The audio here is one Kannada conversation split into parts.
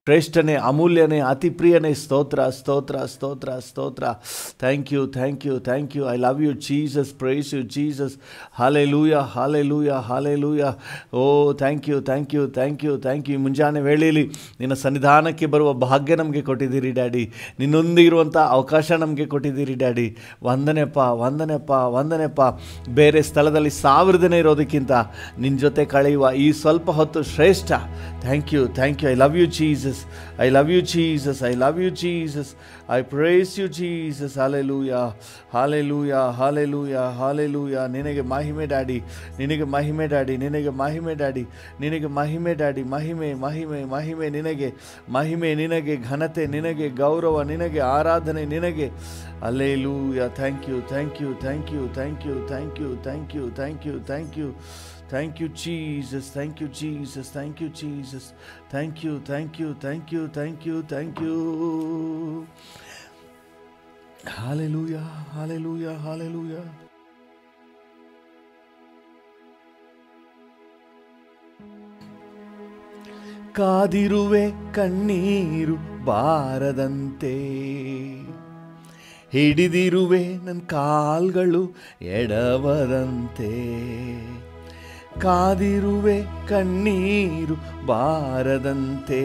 ಶ್ರೇಷ್ಠನೇ ಅಮೂಲ್ಯನೇ ಅತಿ ಪ್ರಿಯನೇ ಸ್ತೋತ್ರ ಸ್ತೋತ್ರ ಸ್ತೋತ್ರ ಸ್ತೋತ್ರ thank you thank you thank you I love you Jesus praise you Jesus hallelujah hallelujah hallelujah oh thank you thank you thank you thank you ಮುಂಜಾನೆ ವೇಳೆಯಲ್ಲಿ ನಿನ್ನ ಸನ್ನಿಧಾನಕ್ಕೆ ಬರುವ ಭಾಗ್ಯ ನಮಗೆ ಕೊಟ್ಟಿದ್ದೀರಿ ಡ್ಯಾಡಿ ನಿನ್ನೊಂದಿಗಿರುವಂಥ ಅವಕಾಶ ನಮಗೆ ಕೊಟ್ಟಿದ್ದೀರಿ ಡ್ಯಾಡಿ ವಂದನೆಪ್ಪ ವಂದನೆಪ್ಪ ವಂದನೆಪ್ಪ ಬೇರೆ ಸ್ಥಳದಲ್ಲಿ ಸಾವಿರ ದಿನ ಇರೋದಕ್ಕಿಂತ ನಿನ್ನ ಜೊತೆ ಕಳೆಯುವ ಈ ಸ್ವಲ್ಪ ಹೊತ್ತು ಶ್ರೇಷ್ಠ thank you thank you I love you Jesus I love you Jesus I love you Jesus I praise you Jesus hallelujah hallelujah hallelujah hallelujah ನಿನಗೆ ಮಹಿಮೆ ಡ್ಯಾಡಿ ನಿನಗೆ ಮಹಿಮೆ ಡ್ಯಾಡಿ ನಿನಗೆ ಮಹಿಮೆ ಡ್ಯಾಡಿ ನಿನಗೆ ಮಹಿಮೆ ಡ್ಯಾಡಿ ಮಹಿಮೆ ಮಹಿಮೆ ಮಹಿಮೆ ನಿನಗೆ ಮಹಿಮೆ ನಿನಗೆ ಘನತೆ ನಿನಗೆ ಗೌರವ ನಿನಗೆ ಆರಾಧನೆ ನಿನಗೆ alleluia thank you thank you thank you thank you thank you thank you thank you thank you Thank you, Jesus. Thank you, Jesus. Thank you, Jesus. Thank you, thank you, thank you, thank you, thank you. Hallelujah, hallelujah, hallelujah. ಕಾದಿರುವೆ ಕಣ್ಣೀರು ಬಾರದಂತೆ ಹಿಡಿದಿರುವೆ ನನ್ನ ಕಾಲ್ಗಳು ಎಡವದಂತೆ ಕಾದಿರುವೆ ಕಣ್ಣೀರು ಬಾರದಂತೆ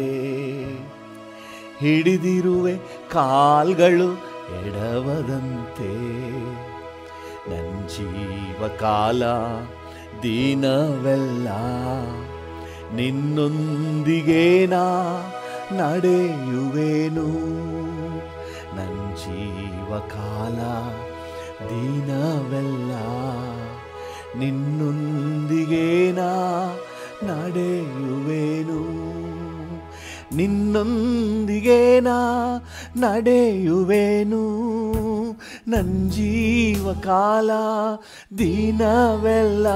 ಹಿಡಿದಿರುವೆ ಕಾಲ್ಗಳು ಎಡವದಂತೆ ನನ್ನ ಜೀವಕಾಲ ದಿನವೆಲ್ಲ ನಿನ್ನೊಂದಿಗೆ ನಾ ನಡೆಯುವೆನು ನನ್ನ ಜೀವಕಾಲ ದಿನವೆಲ್ಲ ನಿನ್ನೊಂದಿಗೆ ನಾ ನಡೆಯುವೆನು ನಿನ್ನೊಂದಿಗೆ ನಾ ನಡೆಯುವೆನು ನನ್ನ ಜೀವಕಾಲ ದಿನವೆಲ್ಲ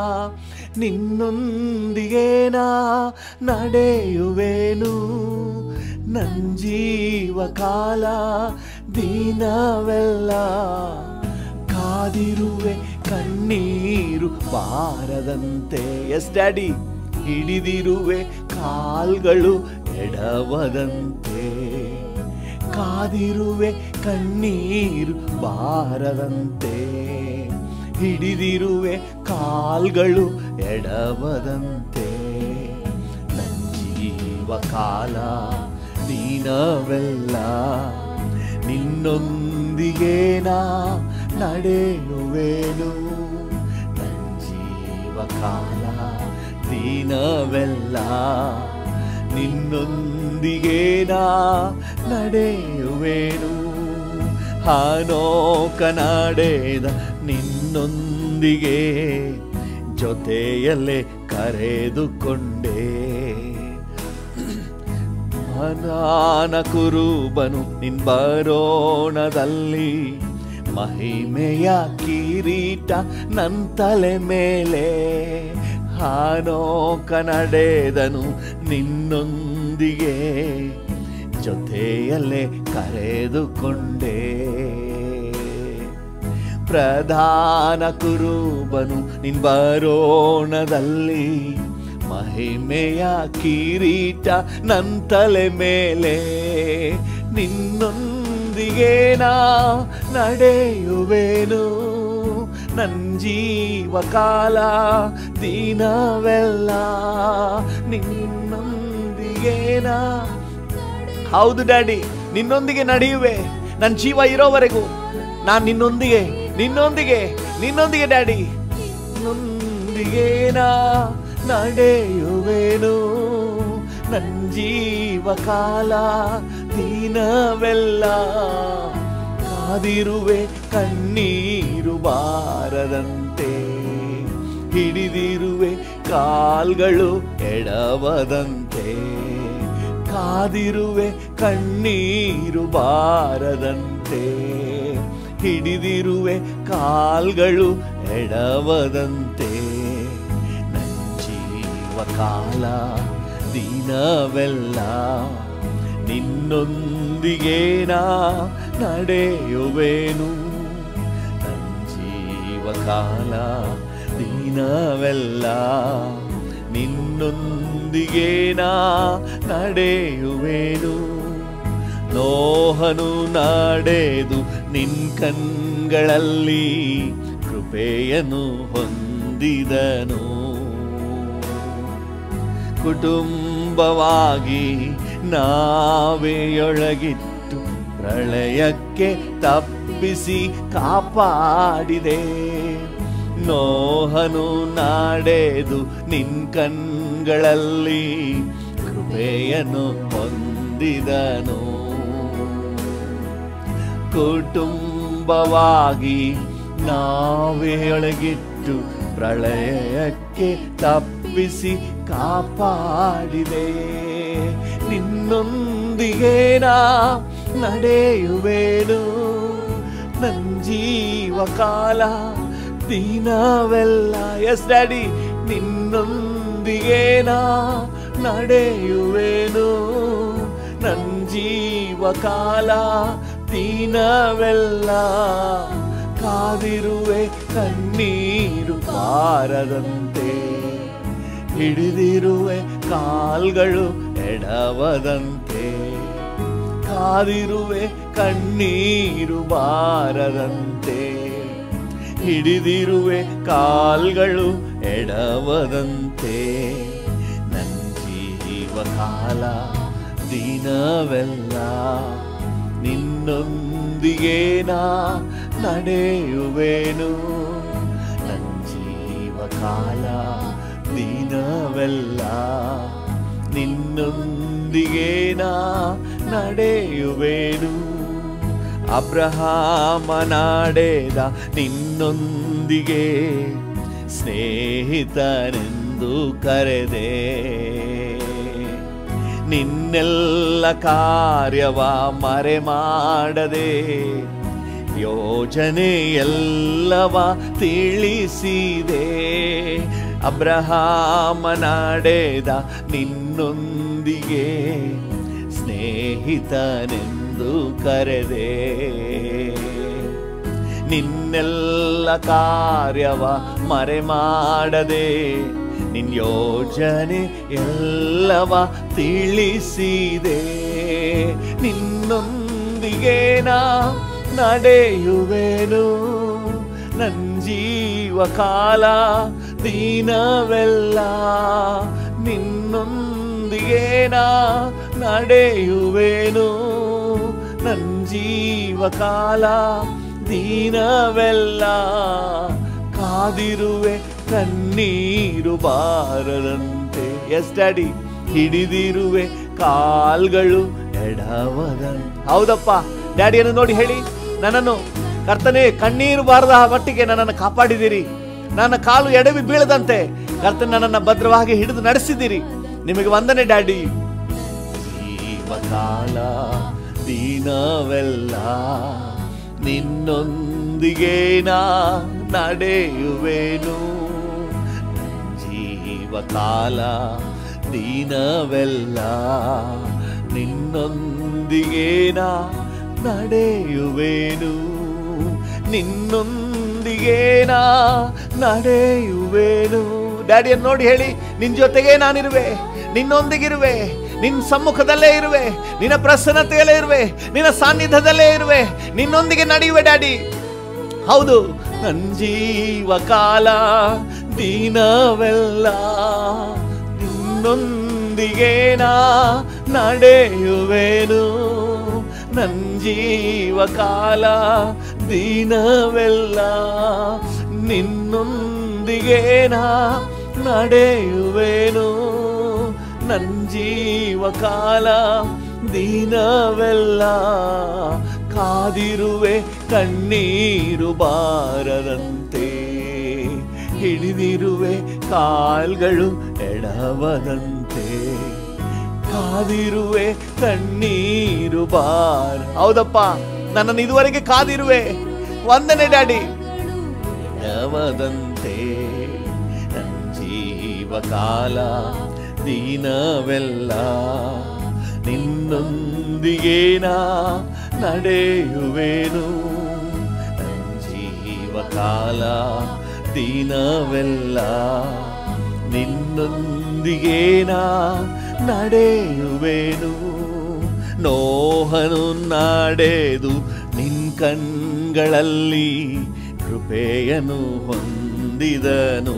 ನಿನ್ನೊಂದಿಗೆ ನಾ ನಡೆಯುವೆನು ನನ್ನ ಜೀವಕಾಲ ದಿನವೆಲ್ಲ ಕಾದಿರುವೆ ಕಣ್ಣೀರು ಬಾರದಂತೆ ಎಸ್ ಡ್ಯಾಡಿ ಹಿಡಿದಿರುವೆ ಕಾಲ್ಗಳು ಎಡವದಂತೆ ಕಾದಿರುವೆ ಕಣ್ಣೀರು ಬಾರದಂತೆ ಹಿಡಿದಿರುವೆ ಕಾಲ್ಗಳು ಎಡವದಂತೆ ನನ್ನ ಜೀವ ಕಾಲ ದಿನವೆಲ್ಲ ನಿನ್ನೊಂದಿಗೆ ನಾ ನಡೆಯುವೆನು ನನ್ನ ಜೀವ ಕಾಲ ದಿನವೆಲ್ಲ ನಿನ್ನೊಂದಿಗೆ ನಾ ನಡೆಯುವೆನು ಹಾನೋಕ ನಾಡೇದ ನಿನ್ನೊಂದಿಗೆ ಜೊತೆಯಲ್ಲೇ ಕರೆದುಕೊಂಡೆ ಮನಾನ ಕುರುಬನು ನಿನ್ ಬರೋಣದಲ್ಲಿ ಮಹಿಮೆಯ ಕಿರೀಟ ನನ್ನ ತಲೆ ಮೇಲೆ ಹಾನೋಕ ನಡೆದನು ನಿನ್ನೊಂದಿಗೆ ಜೊತೆಯಲ್ಲೇ ಕರೆದುಕೊಂಡೆ ಪ್ರಧಾನ ಕುರುಬನು ನಿನ್ ಬರೋಣದಲ್ಲಿ ಮಹಿಮೆಯ ಕಿರೀಟ ನನ್ನ ತಲೆ ಮೇಲೆ ನಿನ್ನೊಂದಿಗೆ ನಾ ನಡೆಯುವೆನು ನನ್ನ ಜೀವ ಕಾಲ ದಿನವೆಲ್ಲ ನಿನ್ನೊಂದಿಗೆ ನಾ ಹೌದು ಡ್ಯಾಡಿ ನಿನ್ನೊಂದಿಗೆ ನಡೆಯುವೆ ನನ್ನ ಜೀವ ಇರೋವರೆಗೂ ನಾನು ನಿನ್ನೊಂದಿಗೆ ನಿನ್ನೊಂದಿಗೆ ನಿನ್ನೊಂದಿಗೆ ಡ್ಯಾಡಿ ನೊಂದಿಗೆ ನಾ ನಡೆಯುವೆನು ನನ್ನ ಜೀವ ಕಾಲ ದಿನವೆಲ್ಲ ಕಾದಿರುವೆ ಕಣ್ಣೀರು ಬಾರದಂತೆ ಹಿಡಿದಿರುವೆ ಕಾಲ್ಗಳು ಎಡವದಂತೆ ಕಾದಿರುವೆ ಕಣ್ಣೀರು ಬಾರದಂತೆ ಹಿಡಿದಿರುವೆ ಕಾಲ್ಗಳು ಎಡವದಂತೆ ನನ್ನ ಜೀವ ಕಾಲ ದಿನವೆಲ್ಲ ನಿನ್ನೊಂದಿಗೆ ನಾ ನಡೆಯುವೆನು ನನ್ನ ಜೀವ ಕಾಲ ದಿನವೆಲ್ಲ ನಿನ್ನೊಂದಿಗೆ ನಾ ನಡೆಯುವೆನು ನೋಹನು ನಾಡೆದು ನಿನ್ ಕಣ್ಗಳಲ್ಲಿ ಕೃಪೆಯನ್ನು ಹೊಂದಿದನು ಕುಟುಂಬವಾಗಿ ನಾವೆಯೊಳಗಿಟ್ಟು ಪ್ರಳಯಕ್ಕೆ ತಪ್ಪಿಸಿ ಕಾಪಾಡಿದೆ ನೋಹನು ನಾಡೆದು ನಿನ್ ಕಣ್ಗಳಲ್ಲಿ ಕೃಪೆಯನ್ನು ಹೊಂದಿದನು ಕುಟುಂಬವಾಗಿ ನಾವೆಯೊಳಗಿಟ್ಟು ಪ್ರಳಯಕ್ಕೆ ತಪ್ಪಿಸಿ ಕಾಪಾಡಿದೆ ನಿನ್ನೊಂದಿಗೆ ನಾ ನಡೆಯುವೆನು ನನ್ ಜೀವ ಕಾಲ ದಿನವೆಲ್ಲ ಎಸ್ ಡ್ಯಾಡಿ ನಿನ್ನೊಂದಿಗೆ ನಾ ನಡೆಯುವೆನು ನನ್ ಜೀವ ಕಾಲ ದಿನವೆಲ್ಲ ಕಾದಿರುವೆ ಕಣ್ಣೀರು ಬಾರದಂತೆ ಹಿಡಿದಿರುವೆ ಕಾಲ್ಗಳು ಎಡವದಂತೆ ಕಾದಿರುವೆ ಕಣ್ಣೀರು ಬಾರದಂತೆ ಹಿಡಿದಿರುವೆ ಕಾಲ್ಗಳು ಎಡವದಂತೆ ನನ್ನ ಜೀವ ಕಾಲ ದಿನವೆಲ್ಲ ನಿನ್ನೊಂದಿಗೆ ನಾ ನಡೆಯುವೆನು ನನ್ನ ಜೀವ ಕಾಲ ದಿನವೆಲ್ಲ ನಿನ್ನೊಂದಿಗೆ ನಾ ನಡೆಯುವೆನು ಅಬ್ರಹಾಮನಾಡೇದ ನಿನ್ನೊಂದಿಗೆ ಸ್ನೇಹಿತನೆಂದು ಕರೆದೆ ನಿನ್ನೆಲ್ಲ ಕಾರ್ಯವ ಮರೆ ಮಾಡದೆ ಯೋಜನೆ ಎಲ್ಲವ ತಿಳಿಸಿದೆ ಅಬ್ರಹಾಮನಾಡೇದ ನಿನ್ನೊಂದಿಗೆ ಸ್ನೇಹಿತನೆಂದು ಕರೆದೆ ನಿನ್ನೆಲ್ಲ ಕಾರ್ಯವ ಮರೆ ಮಾಡದೆ ನಿನ್ ಯೋಜನೆ ಎಲ್ಲವ ತಿಳಿಸಿದೆ ನಿನ್ನೊಂದಿಗೆ ನಾ ನಡೆಯುವೆನು ನನ್ ಜೀವ ಕಾಲ ದಿನವೆಲ್ಲ ನಿನ್ನೊಂದಿಗೆ ನಾ ನಡೆಯುವೆನು ನನ್ ಜೀವ ಕಾಲ ದಿನವೆಲ್ಲ ಕಾದಿರುವೆ ಕಣ್ಣೀರು ಬಾರದಂತೆ ಎಸ್ ಡ್ಯಾಡಿ ಹಿಡಿದಿರುವೆ ಕಾಲ್ಗಳು ಎಡವದಂತೆ ಹೌದಪ್ಪ ಡ್ಯಾಡಿಯನ್ನು ನೋಡಿ ಹೇಳಿ ನನ್ನನ್ನು ಕರ್ತನೆ ಕಣ್ಣೀರು ಬಾರದ ಮಟ್ಟಿಗೆ ನನ್ನನ್ನು ಕಾಪಾಡಿದಿರಿ ನನ್ನ ಕಾಲು ಎಡವಿ ಬೀಳದಂತೆ ಕರ್ತನೆ ನನ್ನನ್ನು ಭದ್ರವಾಗಿ ಹಿಡಿದು ನಡೆಸಿದಿರಿ ನಿಮಗೆ ವಂದನೆ ಡ್ಯಾಡಿ ಜೀವಕಾಲ ದಿನವೆಲ್ಲ ನಿನ್ನೊಂದಿಗೆ ನಾ ನಡೆಯುವೆನು ಜೀವಕಾಲ ದಿನವೆಲ್ಲ ನಿನ್ನೊಂದಿಗೆ ನಾ ನಡೆಯುವೆನು ನಿನ್ನೊಂದಿಗೆ ನಾ ನಡೆಯುವೆನು ಡ್ಯಾಡಿಯನ್ನು ನೋಡಿ ಹೇಳಿ ನಿನ್ ಜೊತೆಗೆ ನಾನಿರುವೆ ನಿನ್ನೊಂದಿಗಿರುವೆ ನಿನ್ನ ಸಮ್ಮುಖದಲ್ಲೇ ಇರುವೆ ನಿನ್ನ ಪ್ರಸನ್ನತೆಯಲ್ಲೇ ಇರುವೆ ನಿನ್ನ ಸಾನ್ನಿಧ್ಯದಲ್ಲೇ ಇರುವೆ ನಿನ್ನೊಂದಿಗೆ ನಡೆಯುವೆ ಡ್ಯಾಡಿ ಹೌದು ನನ್ನ ಜೀವ ಕಾಲ ದಿನವೆಲ್ಲ ನಿನ್ನೊಂದಿಗೆ ನಾ ನಡೆಯುವೆನು ನನ್ನ ಜೀವ ಕಾಲ ದಿನವೆಲ್ಲ ನಿನ್ನೊಂದಿಗೆ ನಾ ನಡೆಯುವೆನು ನನ್ನ ಜೀವ ಕಾಲ ದಿನವೆಲ್ಲ ಕಾದಿರುವೆ ಕಣ್ಣೀರು ಬಾರದಂತೆ ಹಿಡಿದಿರುವೆ ಕಾಲ್ಗಳು ಎಡವದಂತೆ ಕಾದಿರುವೆ ಕಣ್ಣೀರು ಬಾರ್ ಹೌದಪ್ಪ ನನ್ನನ್ನು ಇದುವರೆಗೆ ಕಾದಿರುವೆ ವಂದನೆ ಡ್ಯಾಡಿ ಎಡವದಂತೆ ನನ್ನ ಜೀವ ಕಾಲ ದಿನವೆಲ್ಲ ನಿನ್ನೊಂದಿಗೆ ನಾ ನಡೆಯುವೆನು ನನ್ನ ಜೀವ ಕಾಲ ದಿನವೆಲ್ಲ ನಿನ್ನೊಂದಿಗೆ ನಾ ನಡೆಯುವೆನು ನೋಹನು ನಡೆದು ನಿನ್ ಕಣ್ಗಳಲ್ಲಿ ಕೃಪೆಯನ್ನು ಹೊಂದಿದನು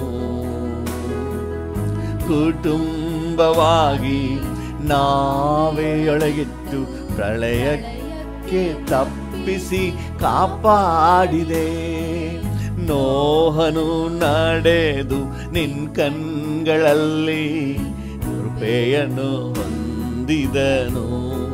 ಕುಟುಂಬವಾಗಿ ನಾವೇ ಒಳಗಿಟ್ಟು ಪ್ರಳಯಕ್ಕೆ ತಪ್ಪಿಸಿ ಕಾಪಾಡಿದೆ ನೋಹನು ನಡೆದು ನಿನ್ ಕಣ್ಗಳಲ್ಲಿ ಕೃಪೆಯನ್ನು ಹೊಂದಿದನು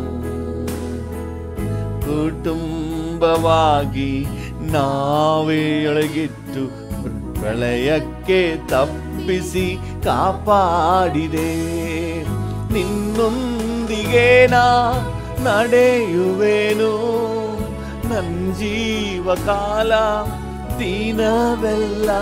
ಕುಟುಂಬವಾಗಿ ನಾವೇ ಒಳಗಿಟ್ಟು ಪ್ರಳಯಕ್ಕೆ ತಪ್ಪಿಸಿ ಕಾಪಾಡಿದೆ ನಿನ್ನೊಂದಿಗೆ ನಾ ನಡೆಯುವೆನು ನನ್ ಜೀವ ಕಾಲ ದಿನವೆಲ್ಲ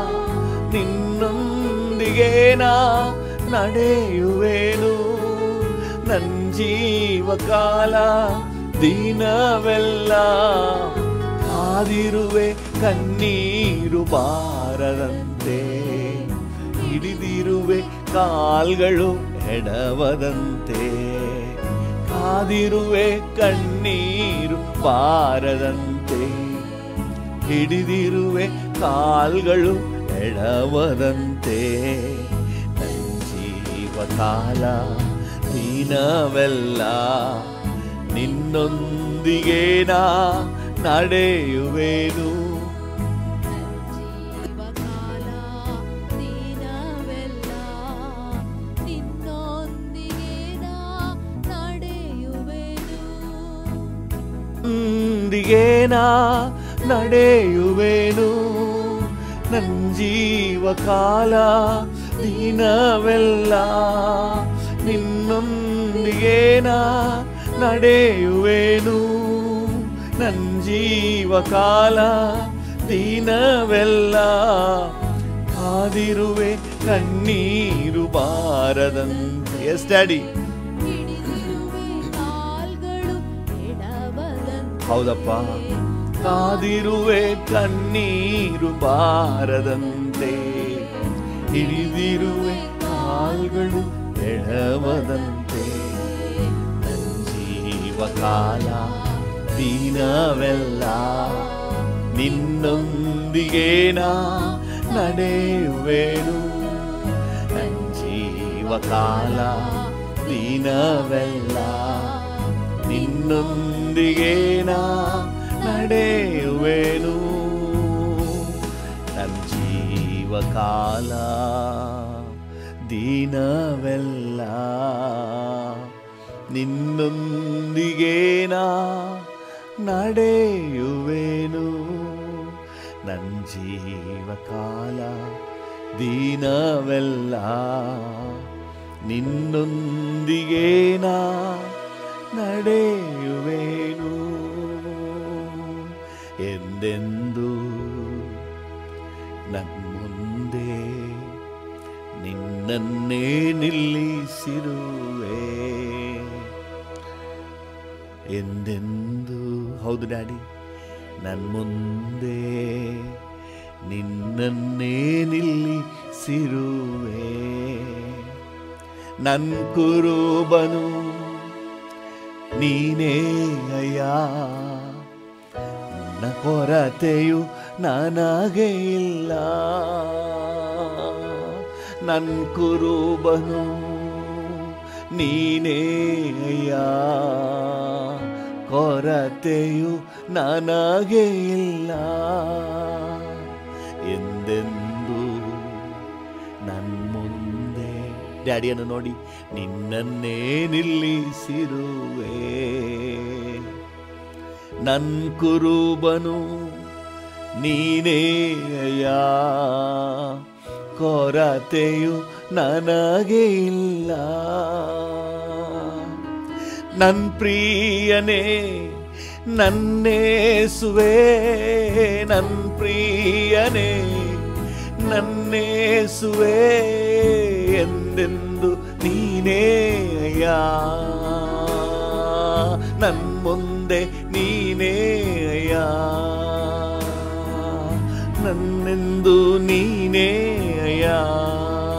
ನಿನ್ನೊಂದಿಗೆ ನಾ ನಡೆಯುವೆನು ನನ್ ಜೀವ ಕಾಲ ದಿನವೆಲ್ಲ ಕಾದಿರುವೆ ಕಣ್ಣೀರು ಬಾರದಂತೆ ಹಿಡಿದಿರುವೆ ಕಾಲ್ಗಳು ಎಡವದಂತೆ ಕಾದಿರುವೆ ಕಣ್ಣೀರು ಬಾರದಂತೆ ಹಿಡಿದಿರುವೆ ಕಾಲ್ಗಳು ಎಡವದಂತೆ ನನ್ ಜೀವ ಕಾಲ ದಿನವೆಲ್ಲ ನಿನ್ನೊಂದಿಗೆ ನಾ ನಡೆಯುವೆನು ಜೀವಕಾಲ ದಿನವೆಲ್ಲ ನಿನ್ನೊಂದಿಗೆ ನಾ ನಡೆಯುವೆನು ಒಂದಿಗೆ ನಾ ನಡೆಯುವೆನು ನನ್ ಜೀವ ಕಾಲ ದಿನವೆಲ್ಲ ನಿನ್ನೊಂದಿಗೆ ನಾ ನಡೆಯುವೆನು ನನ್ ಜೀವ ಕಾಲ ದಿನವೆಲ್ಲ ಕಾದಿರುವೆ ಕಣ್ಣೀರು ಬಾರದಂತೆ ಎಸ್ ಡ್ಯಾಡಿ ಹಿಡಿದಿರುವೆ ಕಾಲ್ಗಳು ಎಡವದಂತೆ ಹೌದಪ್ಪ ಕಾದಿರುವೆ ಕಣ್ಣೀರು ಬಾರದಂತೆ ಹಿಡಿದಿರುವೆ ಕಾಲ್ಗಳು ಎಡವದಂತೆ ನನ್ ಜೀವ ಕಾಲ ದಿನವೆಲ್ಲ ನಿನ್ನೊಂದಿಗೆ ನಾ ನಡೆಯುವೆನು ನನ್ ಜೀವ ಕಾಲ ದಿನವೆಲ್ಲ ನಿನ್ನೊಂದಿಗೆ ನಾ ನಡೆಯುವೆನು ನನ್ನ ಜೀವ ಕಾಲ ದಿನವೆಲ್ಲ ನಿನ್ನೊಂದಿಗೆ ನಾ ನಡೆಯುವೆನು ನನ್ನ ಜೀವ ಕಾಲ ದಿನವೆಲ್ಲ ನಿನ್ನೊಂದಿಗೆ ನಾ ನಡೆಯುವೆನು ಎಂದೆಂದು ನನ್ನ ಮುಂದೆ ನಿನ್ನನ್ನೇ ನಿಲ್ಲಿಸಿರುವೆ ಎಂದೆಂದು ಹೌದು ಡ್ಯಾಡಿ ನನ್ನ ಮುಂದೆ ನಿನ್ನನ್ನೇ ನಿಲ್ಲಿಸಿರುವೆ ನನ್ ಕುರುಬನು ನೀನೇ ಅಯ್ಯ ನನ್ನ ಕೊರತೆಯು ನನಗೆ ಇಲ್ಲ ನನ್ ಕುರುಬನು ನೀನೇ ಅಯ್ಯ ಕೊರತೆಯು ನನಗೆ ಇಲ್ಲ ಎಂದೆಂದು ನನ್ ಮುಂದೆ ಡ್ಯಾಡಿಯನ್ನು ನೋಡಿ ನಿನ್ನನ್ನೇ ನಿಲ್ಲಿಸಿರುವೆ ನನ್ ಕುರುಬನು ನೀನೇ ಅಯ್ಯ ಕೊರತೆಯು ನನಗೆ ಇಲ್ಲ ನನ್ ಪ್ರಿಯನೇ ನನ್ನೇಸುವೆ ನನ್ ಪ್ರಿಯನೇ ನನ್ನೇಸುವೆ ಎಂದೆಂದು ನೀನೇ ಅಯ್ಯ ನನ್ ಮುಂದೆ ನೀನೇ ಅಯ್ಯ ನನ್ನೆಂದು ನೀನೇ ಅಯ್ಯ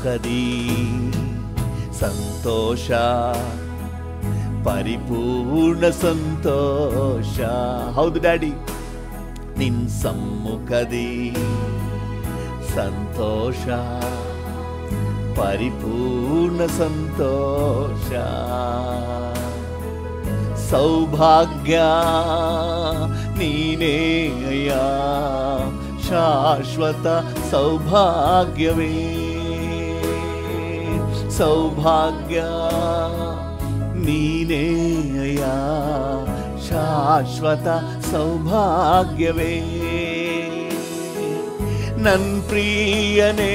ಸಮ್ಮುಖದಿ ಸಂತೋಷ ಪರಿಪೂರ್ಣ ಸಂತೋಷ ಹೌದು ಡ್ಯಾಡಿ ನಿನ್ ಸಮ್ಮುಖದಿ ಸಂತೋಷ ಪರಿಪೂರ್ಣ ಸಂತೋಷ ಸೌಭಾಗ್ಯ ನೀನೇ ಅಯ್ಯ ಶಾಶ್ವತ ಸೌಭಾಗ್ಯವೇ ಸೌಭಾಗ್ಯ ನೀನೇ ಅಯ್ಯ ಶಾಶ್ವತ ಸೌಭಾಗ್ಯವೇ ನನ್ ಪ್ರಿಯನೇ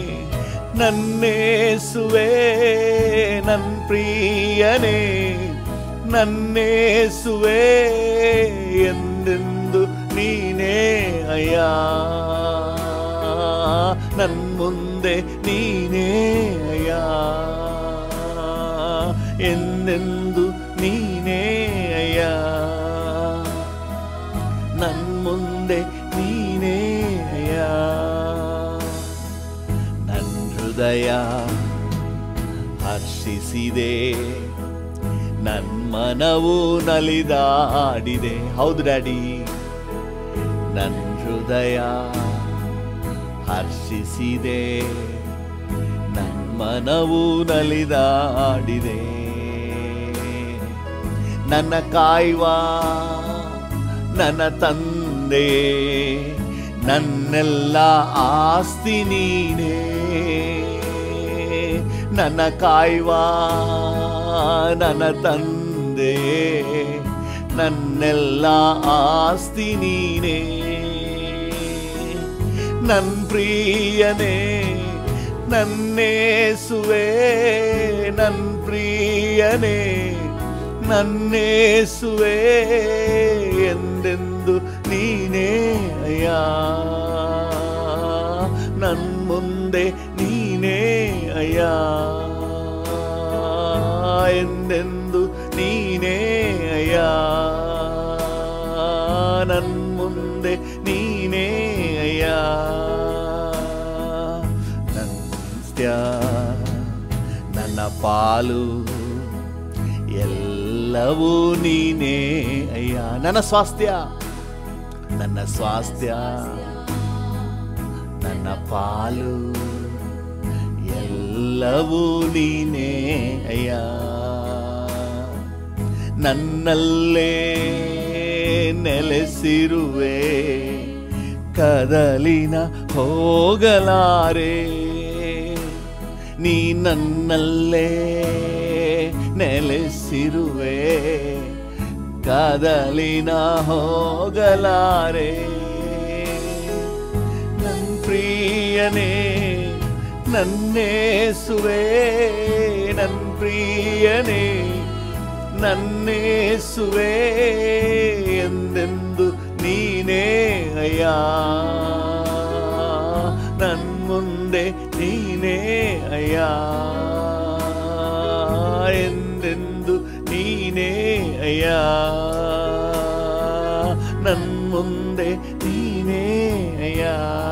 ನನ್ನೇಸುವೆ ನನ್ ಪ್ರಿಯನೇ ನನ್ನೇಸುವೆ ಎಂದೆಂದು ನೀನೇ ಅಯ್ಯ ನನ್ ಮುಂದೆ ನೀನೇ ಅಯ್ಯ ಎಂದೆಂದು ನೀನೇ ಅಯ್ಯ ನನ್ ಮುಂದೆ ನೀನೇ ಅಯ್ಯ ನನ್ ಹೃದಯ ಹರ್ಷಿಸಿದೆ ನನ್ ಮನವು ನಲಿದಾಡಿದೆ ಹೌದು ಡ್ಯಾಡಿ ನನ್ ಹೃದಯ ಹರ್ಷಿಸಿದೆ ನನ್ ಮನವು ನಲಿದಾಡಿದೆ ನನ್ನ ಕಾಯುವ ನನ್ನ ತಂದೆ ನನ್ನೆಲ್ಲ ಆಸ್ತಿ ನೀನೇ ನನ್ನ ಕಾಯುವ ನನ್ನ ತಂದೆ ನನ್ನೆಲ್ಲ ಆಸ್ತಿ ನೀನೇ ನನ್ ಪ್ರಿಯನೇ ನನ್ನೇಸುವೆ ನನ್ ಪ್ರಿಯನೇ ನನ್ನೇಸುವೆ ಎಂದೆಂದು ನೀನೇ ಅಯ್ಯ ನನ್ ಮುಂದೆ ನೀನೇ ಅಯ್ಯ ಎಂದೆಂದು ನೀನೇ ಅಯ್ಯ ನನ್ ಮುಂದೆ ನೀನೇ ಅಯ್ಯ ನನ್ನ ಸ್ತ್ಯ ನನ್ನ ಪಾಲು ಎಲ್ಲವೂ ನೀನೇ ಅಯ್ಯ ನನ್ನ ಸ್ವಾಸ್ಥ್ಯ ನನ್ನ ಸ್ವಾಸ್ಥ್ಯ ನನ್ನ ಪಾಲು ಎಲ್ಲವೂ ನೀನೇ ಅಯ್ಯ ನನ್ನಲ್ಲೇ ನೆಲೆಸಿರುವೆ ಕದಲಿನ ಹೋಗಲಾರೆ ನೀ ನನ್ನಲ್ಲೇ ನೆಲೆಸಿರುವೆ ಕದಲಿನ ಹೋಗಲಾರೆ ನನ್ ಪ್ರಿಯನೇ ನನ್ನೇಸುವೆ ನನ್ ಪ್ರಿಯನೇ ನನ್ನೇಸುವೆ ಎಂದೆಂದು ನೀನೇ ಅಯ್ಯ ನನ್ ಮುಂದೆ ನೀನೇ ಅಯ್ಯ ಎಂದೆಂದು ನೀನೇ ಅಯ್ಯ ನನ್ ಮುಂದೆ ನೀನೇ ಅಯ್ಯ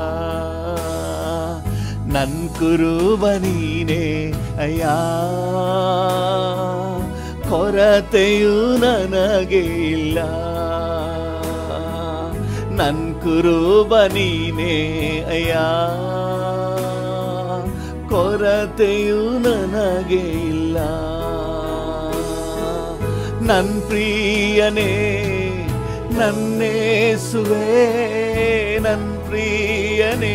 ನನ್ ಕುರುಬ ನೀನೇ ಅಯ್ಯ ಕೊರತೆಯು ನನಗೆ ಇಲ್ಲ ನನ್ ಕುರುಬ ನೀನೇ ಅಯ್ಯ ಕೊರತೆಯು ನನಗೆ ಇಲ್ಲ ನನ್ ಪ್ರಿಯನೇ ನನ್ನೇಸುವೆ ನನ್ ಪ್ರಿಯನೇ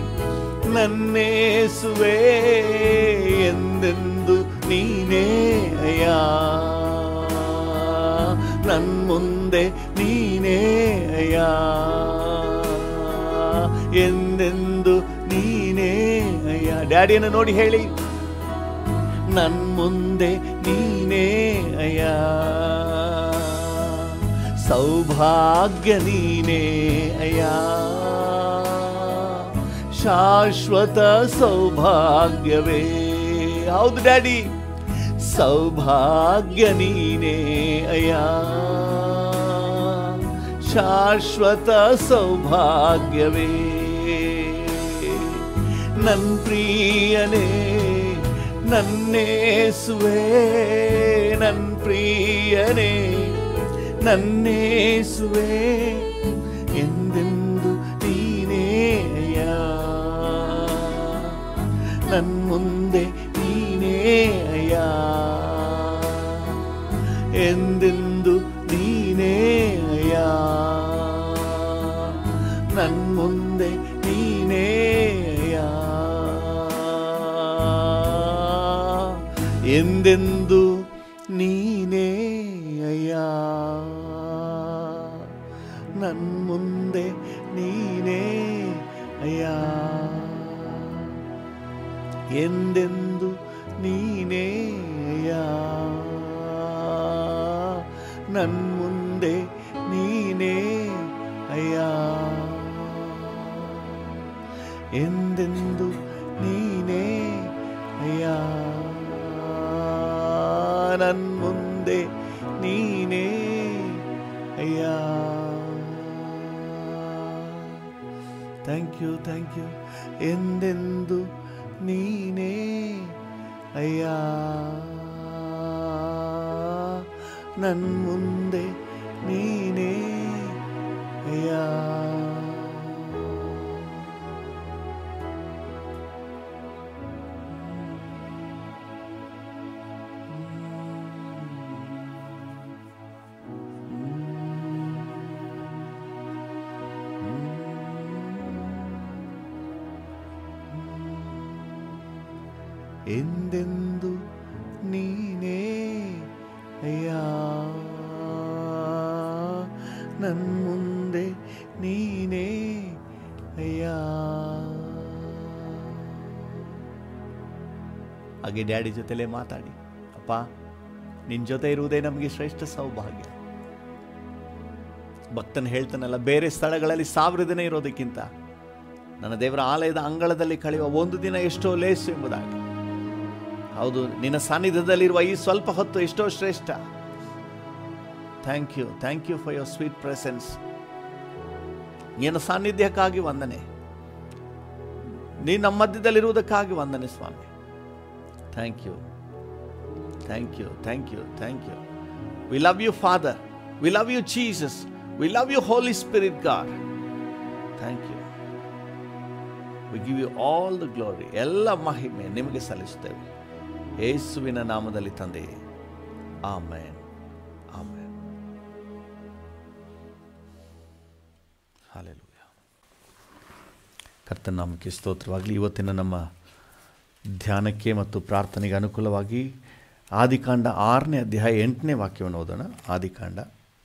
ನನ್ನೇಸುವೆ ಎಂದೆಂದು ನೀನೇ ಅಯ್ಯ ನನ್ ಮುಂದೆ ನೀನೇ ಅಯ್ಯ ಎಂದೆಂದು ನೀನೇ ಅಯ್ಯ ಡ್ಯಾಡಿಯನ್ನು ನೋಡಿ ಹೇಳಿ ನನ್ ಮುಂದೆ ನೀನೇ ಅಯ್ಯ ಸೌಭಾಗ್ಯ ನೀನೇ ಅಯ್ಯ ಶಾಶ್ವತ ಸೌಭಾಗ್ಯವೇ ಹೌದು ಡ್ಯಾಡಿ ಸೌಭಾಗ್ಯ ನೀನೇ ಅಯ್ಯ ಶಾಶ್ವತ ಸೌಭಾಗ್ಯವೇ ನನ್ ಪ್ರಿಯನೇ ನನ್ನೇಸುವೆ ನನ್ ಪ್ರಿಯನೇ ನನ್ನೇಸುವೆ ಎಂದೆಂದು ನೀನೇಯ ನನ್ ಮುಂದೆ ನೀನೇಯ ಎಂದೆಂದು ನೀನೇಯ ನನ್ ಮುಂದೆ ನೀನೇಯ ಎಂದೆಂದು ನೀನೇ ಅಯ್ಯ ನನ್ ಮುಂದೆ ನೀನೇ ಅಯ್ಯ ಎಂದೆಂದು ನೀನೇ ಅಯ್ಯ ನನ್ ಮುಂದೆ ನೀನೇ ಅಯ್ಯ ಎಂದೆಂದು ನೀನೇ ಅಯ್ಯ ನನ್ ಮುಂದೆ ನೀನೇ ಅಯ್ಯ ಥ್ಯಾಂಕ್ ಯು ಥ್ಯಾಂಕ್ ಯು ಎಂದೆಂದು ನೀನೇ ಅಯ್ಯ ನನ್ ಮುಂದೆ ನೀನೇ ಅಯ್ಯ ಎಂದೆಂದು ನೀನೇ ಅಯ್ಯ ನನ್ ಮುಂದೆ ನೀನೇ ಅಯ್ಯ ಹಾಗೆ ಡ್ಯಾಡಿ ಜೊತೆಲೇ ಮಾತಾಡಿ ಅಪ್ಪ ನಿನ್ನ ಜೊತೆ ಇರುವುದೇ ನಮಗೆ ಶ್ರೇಷ್ಠ ಸೌಭಾಗ್ಯ ಭಕ್ತನ ಹೇಳ್ತಾನಲ್ಲ ಬೇರೆ ಸ್ಥಳಗಳಲ್ಲಿ ಸಾವಿರ ದಿನ ಇರೋದಕ್ಕಿಂತ ನನ್ನ ದೇವರ ಆಲಯದ ಅಂಗಳದಲ್ಲಿ ಕಳೆಯುವ ಒಂದು ದಿನ ಎಷ್ಟೋ ಲೇಸು ಎಂಬುದಾಗಿ ಹೌದು ನಿನ್ನ ಸಾನ್ನಿಧ್ಯದಲ್ಲಿರುವ ಈ ಸ್ವಲ್ಪ ಹೊತ್ತು ಎಷ್ಟೋ ಶ್ರೇಷ್ಠ thank you thank you for your sweet presence ನಿನ್ನ ಸಾನ್ನಿಧ್ಯಕ್ಕಾಗಿ ವಂದನೆ ನೀನು ನಮ್ಮ ಮಧ್ಯದಲ್ಲಿರುವುದಕ್ಕಾಗಿ ವಂದನೆ ಸ್ವಾಮಿ thank you thank you thank you thank you we love you father we love you Jesus we love you holy spirit God thank you we give you all the glory ಎಲ್ಲ ಮಹಿಮೆ ನಿಮಗೆ ಸಲ್ಲಿಸುತ್ತೇವೆ ಯೇಸುವಿನ ನಾಮದಲ್ಲಿ ತಂದೆ ಆಮೇನ್ ಆಮೇನ್ ಹಾಲೆಲೂಯ ಕರ್ತನ ನಾಮಕ್ಕೆ ಸ್ತೋತ್ರವಾಗಲಿ ಇವತ್ತಿನ ನಮ್ಮ ಧ್ಯಾನಕ್ಕೆ ಮತ್ತು ಪ್ರಾರ್ಥನೆಗೆ ಅನುಕೂಲವಾಗಿ ಆದಿಕಾಂಡ ಆರನೇ ಅಧ್ಯಾಯ ಎಂಟನೇ ವಾಕ್ಯವನ್ನು ಓದೋಣ ಆದಿಕಾಂಡ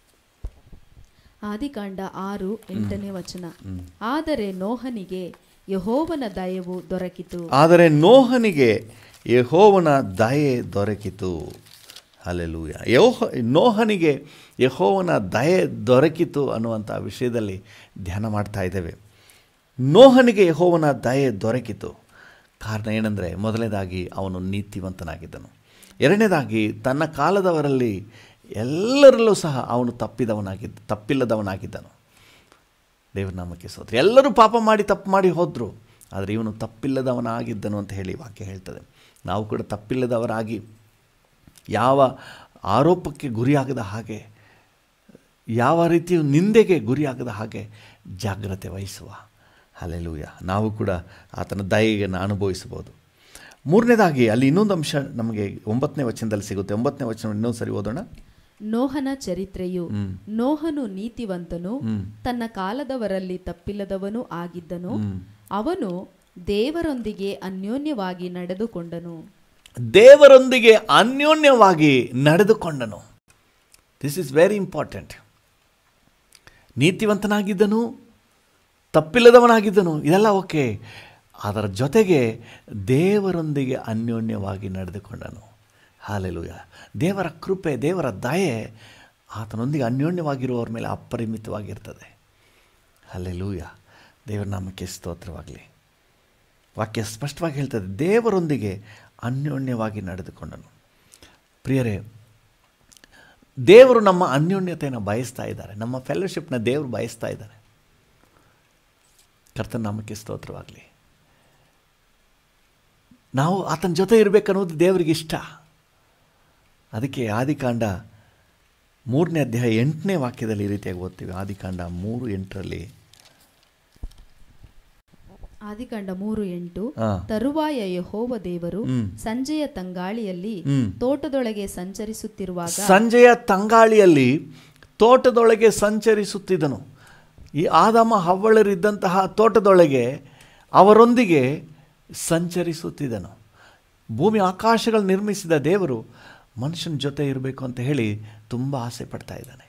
ಆದಿಕಾಂಡ ಆರು ಎಂಟನೇ ವಚನ ಆದರೆ ನೋಹನಿಗೆ ಯಹೋವನ ದಯವು ದೊರಕಿತು ಆದರೆ ನೋಹನಿಗೆ ಯಹೋವನ ದಯೆ ದೊರಕಿತು ಅಲ್ಲೆಲೂಯ ಯೋಹ ನೋಹನಿಗೆ ಯಹೋವನ ದಯೆ ದೊರಕಿತು ಅನ್ನುವಂಥ ವಿಷಯದಲ್ಲಿ ಧ್ಯಾನ ಮಾಡ್ತಾ ಇದ್ದೇವೆ ನೋಹನಿಗೆ ಯಹೋವನ ದಯೆ ದೊರಕಿತು ಕಾರಣ ಏನಂದರೆ ಮೊದಲನೇದಾಗಿ ಅವನು ನೀತಿವಂತನಾಗಿದ್ದನು ಎರಡನೇದಾಗಿ ತನ್ನ ಕಾಲದವರಲ್ಲಿ ಎಲ್ಲರಲ್ಲೂ ಸಹ ಅವನು ತಪ್ಪಿದವನಾಗಿದ್ದ ತಪ್ಪಿಲ್ಲದವನಾಗಿದ್ದನು ದೇವ್ರ ನಾಮಕ್ಕೆ ಸ್ತೋತ್ರ ಎಲ್ಲರೂ ಪಾಪ ಮಾಡಿ ತಪ್ಪು ಮಾಡಿ ಹೋದರು ಆದರೆ ಇವನು ತಪ್ಪಿಲ್ಲದವನಾಗಿದ್ದನು ಅಂತ ಹೇಳಿ ವಾಕ್ಯ ಹೇಳ್ತದೆ ನಾವು ಕೂಡ ತಪ್ಪಿಲ್ಲದವರಾಗಿ ಯಾವ ಆರೋಪಕ್ಕೆ ಗುರಿಯಾಗದ ಹಾಗೆ ಯಾವ ರೀತಿಯ ನಿಂದೆಗೆ ಗುರಿಯಾಗದ ಹಾಗೆ ಜಾಗ್ರತೆ ವಹಿಸುವ ಅಲ್ಲೆಲೂಯ ನಾವು ಕೂಡ ಆತನ ದಯೆಯನ್ನು ಅನುಭವಿಸಬಹುದು ಮೂರನೇದಾಗಿ ಅಲ್ಲಿ ಇನ್ನೊಂದು ಅಂಶ ನಮಗೆ ಒಂಬತ್ತನೇ ವಚನದಲ್ಲಿ ಸಿಗುತ್ತೆ ಒಂಬತ್ತನೇ ವಚನ ಇನ್ನೊಂದು ಸರಿ ಓದೋಣ ನೋಹನ ಚರಿತ್ರೆಯು ನೋಹನು ನೀತಿವಂತನು ತನ್ನ ಕಾಲದವರಲ್ಲಿ ತಪ್ಪಿಲ್ಲದವನು ಆಗಿದ್ದನು ಅವನು ದೇವರೊಂದಿಗೆ ಅನ್ಯೋನ್ಯವಾಗಿ ನಡೆದುಕೊಂಡನು ದೇವರೊಂದಿಗೆ ಅನ್ಯೋನ್ಯವಾಗಿ ನಡೆದುಕೊಂಡನು ದಿಸ್ ಇಸ್ ವೆರಿ ಇಂಪಾರ್ಟೆಂಟ್ ನೀತಿವಂತನಾಗಿದ್ದನು ತಪ್ಪಿಲ್ಲದವನಾಗಿದ್ದನು ಇದೆಲ್ಲ ಓಕೆ ಅದರ ಜೊತೆಗೆ ದೇವರೊಂದಿಗೆ ಅನ್ಯೋನ್ಯವಾಗಿ ನಡೆದುಕೊಂಡನು ಹಾಲೆಲೂಯ ದೇವರ ಕೃಪೆ ದೇವರ ದಯೆ ಆತನೊಂದಿಗೆ ಅನ್ಯೋನ್ಯವಾಗಿರುವವರ ಮೇಲೆ ಅಪರಿಮಿತವಾಗಿರ್ತದೆ ಹಾಲೆಲೂಯ ದೇವರ ನಾಮಕ್ಕೆ ಸ್ತೋತ್ರವಾಗಲಿ ವಾಕ್ಯ ಸ್ಪಷ್ಟವಾಗಿ ಹೇಳ್ತದೆ ದೇವರೊಂದಿಗೆ ಅನ್ಯೋನ್ಯವಾಗಿ ನಡೆದುಕೊಂಡನು ಪ್ರಿಯರೇ ದೇವರು ನಮ್ಮ ಅನ್ಯೋನ್ಯತೆಯನ್ನು ಬಯಸ್ತಾ ಇದ್ದಾರೆ ನಮ್ಮ ಫೆಲೋಶಿಪ್ನ ದೇವರು ಬಯಸ್ತಾ ಇದ್ದಾರೆ ಕರ್ತನ ನಾಮಕ್ಕೆ ಸ್ತೋತ್ರವಾಗಲಿ ನಾವು ಆತನ ಜೊತೆ ಇರಬೇಕನ್ನೋದು ದೇವರಿಗೆ ಇಷ್ಟ ಅದಕ್ಕೆ ಆದಿಕಾಂಡ ಮೂರನೇ ಅಧ್ಯಾಯ ಎಂಟನೇ ವಾಕ್ಯದಲ್ಲಿ ಈ ರೀತಿಯಾಗಿ ಓದ್ತೀವಿ ಆದಿಕಾಂಡ ಮೂರು ಎಂಟರಲ್ಲಿ ಆದಿಕಾಂಡ ಮೂರು ಎಂಟು ಹಾ. ತರುವಾಯ ಯಹೋವ ದೇವರು ಹ್ಮ್. ಸಂಜೆಯ ತಂಗಾಳಿಯಲ್ಲಿ ಹ್ಮ್. ತೋಟದೊಳಗೆ ಸಂಚರಿಸುತ್ತಿರುವಾಗ ಸಂಜೆಯ ತಂಗಾಳಿಯಲ್ಲಿ ತೋಟದೊಳಗೆ ಸಂಚರಿಸುತ್ತಿದ್ದನು ಈ ಆದಮ ಹವ್ವಳರಿದ್ದಂತಹ ತೋಟದೊಳಗೆ ಅವರೊಂದಿಗೆ ಸಂಚರಿಸುತ್ತಿದ್ದನು ಭೂಮಿ ಆಕಾಶಗಳು ನಿರ್ಮಿಸಿದ ದೇವರು ಮನುಷ್ಯನ ಜೊತೆ ಇರಬೇಕು ಅಂತ ಹೇಳಿ ತುಂಬ ಆಸೆ ಪಡ್ತಾ ಇದ್ದಾನೆ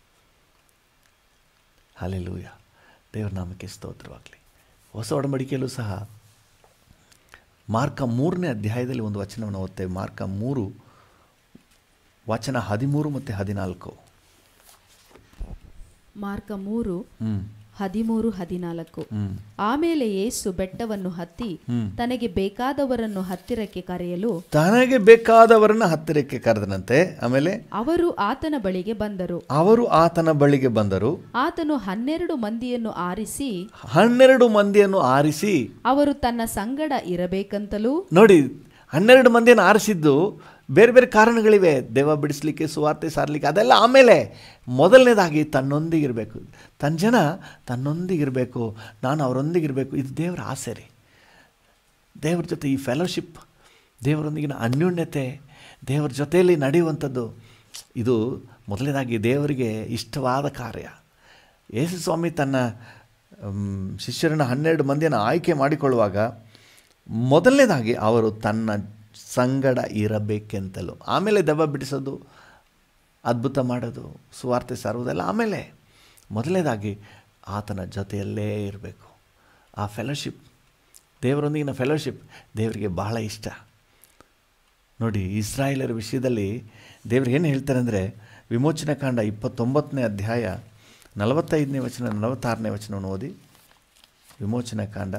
ಹಾಲೆಲೂಯ ದೇವ್ರ ನಾಮಕ್ಕೆ ಸ್ತೋತ್ರವಾಗಲಿ ಹೊಸ ಒಡಂಬಡಿಕೆಯಲ್ಲೂ ಸಹ ಮಾರ್ಕ ಮೂರನೇ ಅಧ್ಯಾಯದಲ್ಲಿ ಒಂದು ವಚನವನ್ನು ಓದ್ತೇವೆ ಮಾರ್ಕ ಮೂರು ವಚನ ಹದಿಮೂರು ಮತ್ತು ಹದಿನಾಲ್ಕು ಮಾರ್ಕ ಮೂರು ಹ್ಞೂ ಹದಿಮೂರು ಹದಿನಾಲ್ಕು ಹ್ಞೂ ಆಮೇಲೆ ಯೇಸು ಬೆಟ್ಟವನ್ನು ಹತ್ತಿ ಹ್ಮ್. ತನಗೆ ಬೇಕಾದವರನ್ನು ಹತ್ತಿರಕ್ಕೆ ಕರೆಯಲು ತನಗೆ ಬೇಕಾದವರನ್ನ ಹತ್ತಿರಕ್ಕೆ ಕರೆದನಂತೆ ಆಮೇಲೆ ಅವರು ಆತನ ಬಳಿಗೆ ಬಂದರು ಅವರು ಆತನ ಬಳಿಗೆ ಬಂದರು ಆತನು ಹನ್ನೆರಡು ಮಂದಿಯನ್ನು ಆರಿಸಿ ಹನ್ನೆರಡು ಮಂದಿಯನ್ನು ಆರಿಸಿ ಅವರು ತನ್ನ ಸಂಗಡ ಇರಬೇಕಂತಲೂ ನೋಡಿ ಹನ್ನೆರಡು ಮಂದಿಯನ್ನು ಆರಿಸಿದ್ದು ಬೇರೆ ಬೇರೆ ಕಾರಣಗಳಿವೆ ದೇವ ಬಿಡಿಸ್ಲಿಕ್ಕೆ ಸುವಾರ್ತೆ ಸಾರಲಿಕ್ಕೆ ಅದೆಲ್ಲ ಆಮೇಲೆ ಮೊದಲನೇದಾಗಿ ತನ್ನೊಂದಿಗಿರಬೇಕು ತನ್ನ ಜನ ತನ್ನೊಂದಿಗಿರಬೇಕು ನಾನು ಅವರೊಂದಿಗಿರಬೇಕು ಇದು ದೇವರ ಆಸೆ ರೀ ದೇವ್ರ ಜೊತೆ ಈ ಫೆಲೋಶಿಪ್ ದೇವರೊಂದಿಗಿನ ಅನ್ಯೋನ್ಯತೆ ದೇವರ ಜೊತೆಯಲ್ಲಿ ನಡೆಯುವಂಥದ್ದು ಇದು ಮೊದಲನೇದಾಗಿ ದೇವರಿಗೆ ಇಷ್ಟವಾದ ಕಾರ್ಯ ಯೇಸು ಸ್ವಾಮಿ ತನ್ನ ಮ್, ಶಿಷ್ಯರನ್ನ ಹನ್ನೆರಡು ಮಂದಿಯನ್ನು ಆಯ್ಕೆ ಮಾಡಿಕೊಳ್ಳುವಾಗ ಮೊದಲನೇದಾಗಿ ಅವರು ತನ್ನ ಸಂಗಡ ಇರಬೇಕೆಂತಲೂ ಆಮೇಲೆ ದೆವ್ವ ಬಿಡಿಸೋದು ಅದ್ಭುತ ಮಾಡೋದು ಸುವಾರ್ತೆ ಸಾರುವುದೆಲ್ಲ ಆಮೇಲೆ ಮೊದಲನೇದಾಗಿ ಆತನ ಜೊತೆಯಲ್ಲೇ ಇರಬೇಕು ಆ ಫೆಲೋಶಿಪ್ ದೇವರೊಂದಿಗಿನ ಫೆಲೋಶಿಪ್ ದೇವರಿಗೆ ಬಹಳ ಇಷ್ಟ ನೋಡಿ ಇಸ್ರಾಯೇಲರ ವಿಷಯದಲ್ಲಿ ದೇವ್ರು ಏನು ಹೇಳ್ತಾರೆ ಅಂದರೆ ವಿಮೋಚನಾ ಕಾಂಡ ಇಪ್ಪತ್ತೊಂಬತ್ತನೇ ಅಧ್ಯಾಯ ನಲವತ್ತೈದನೇ ವಚನ ನಲವತ್ತಾರನೇ ವಚನವನ್ನು ಓದಿ ವಿಮೋಚನಾ ಕಾಂಡ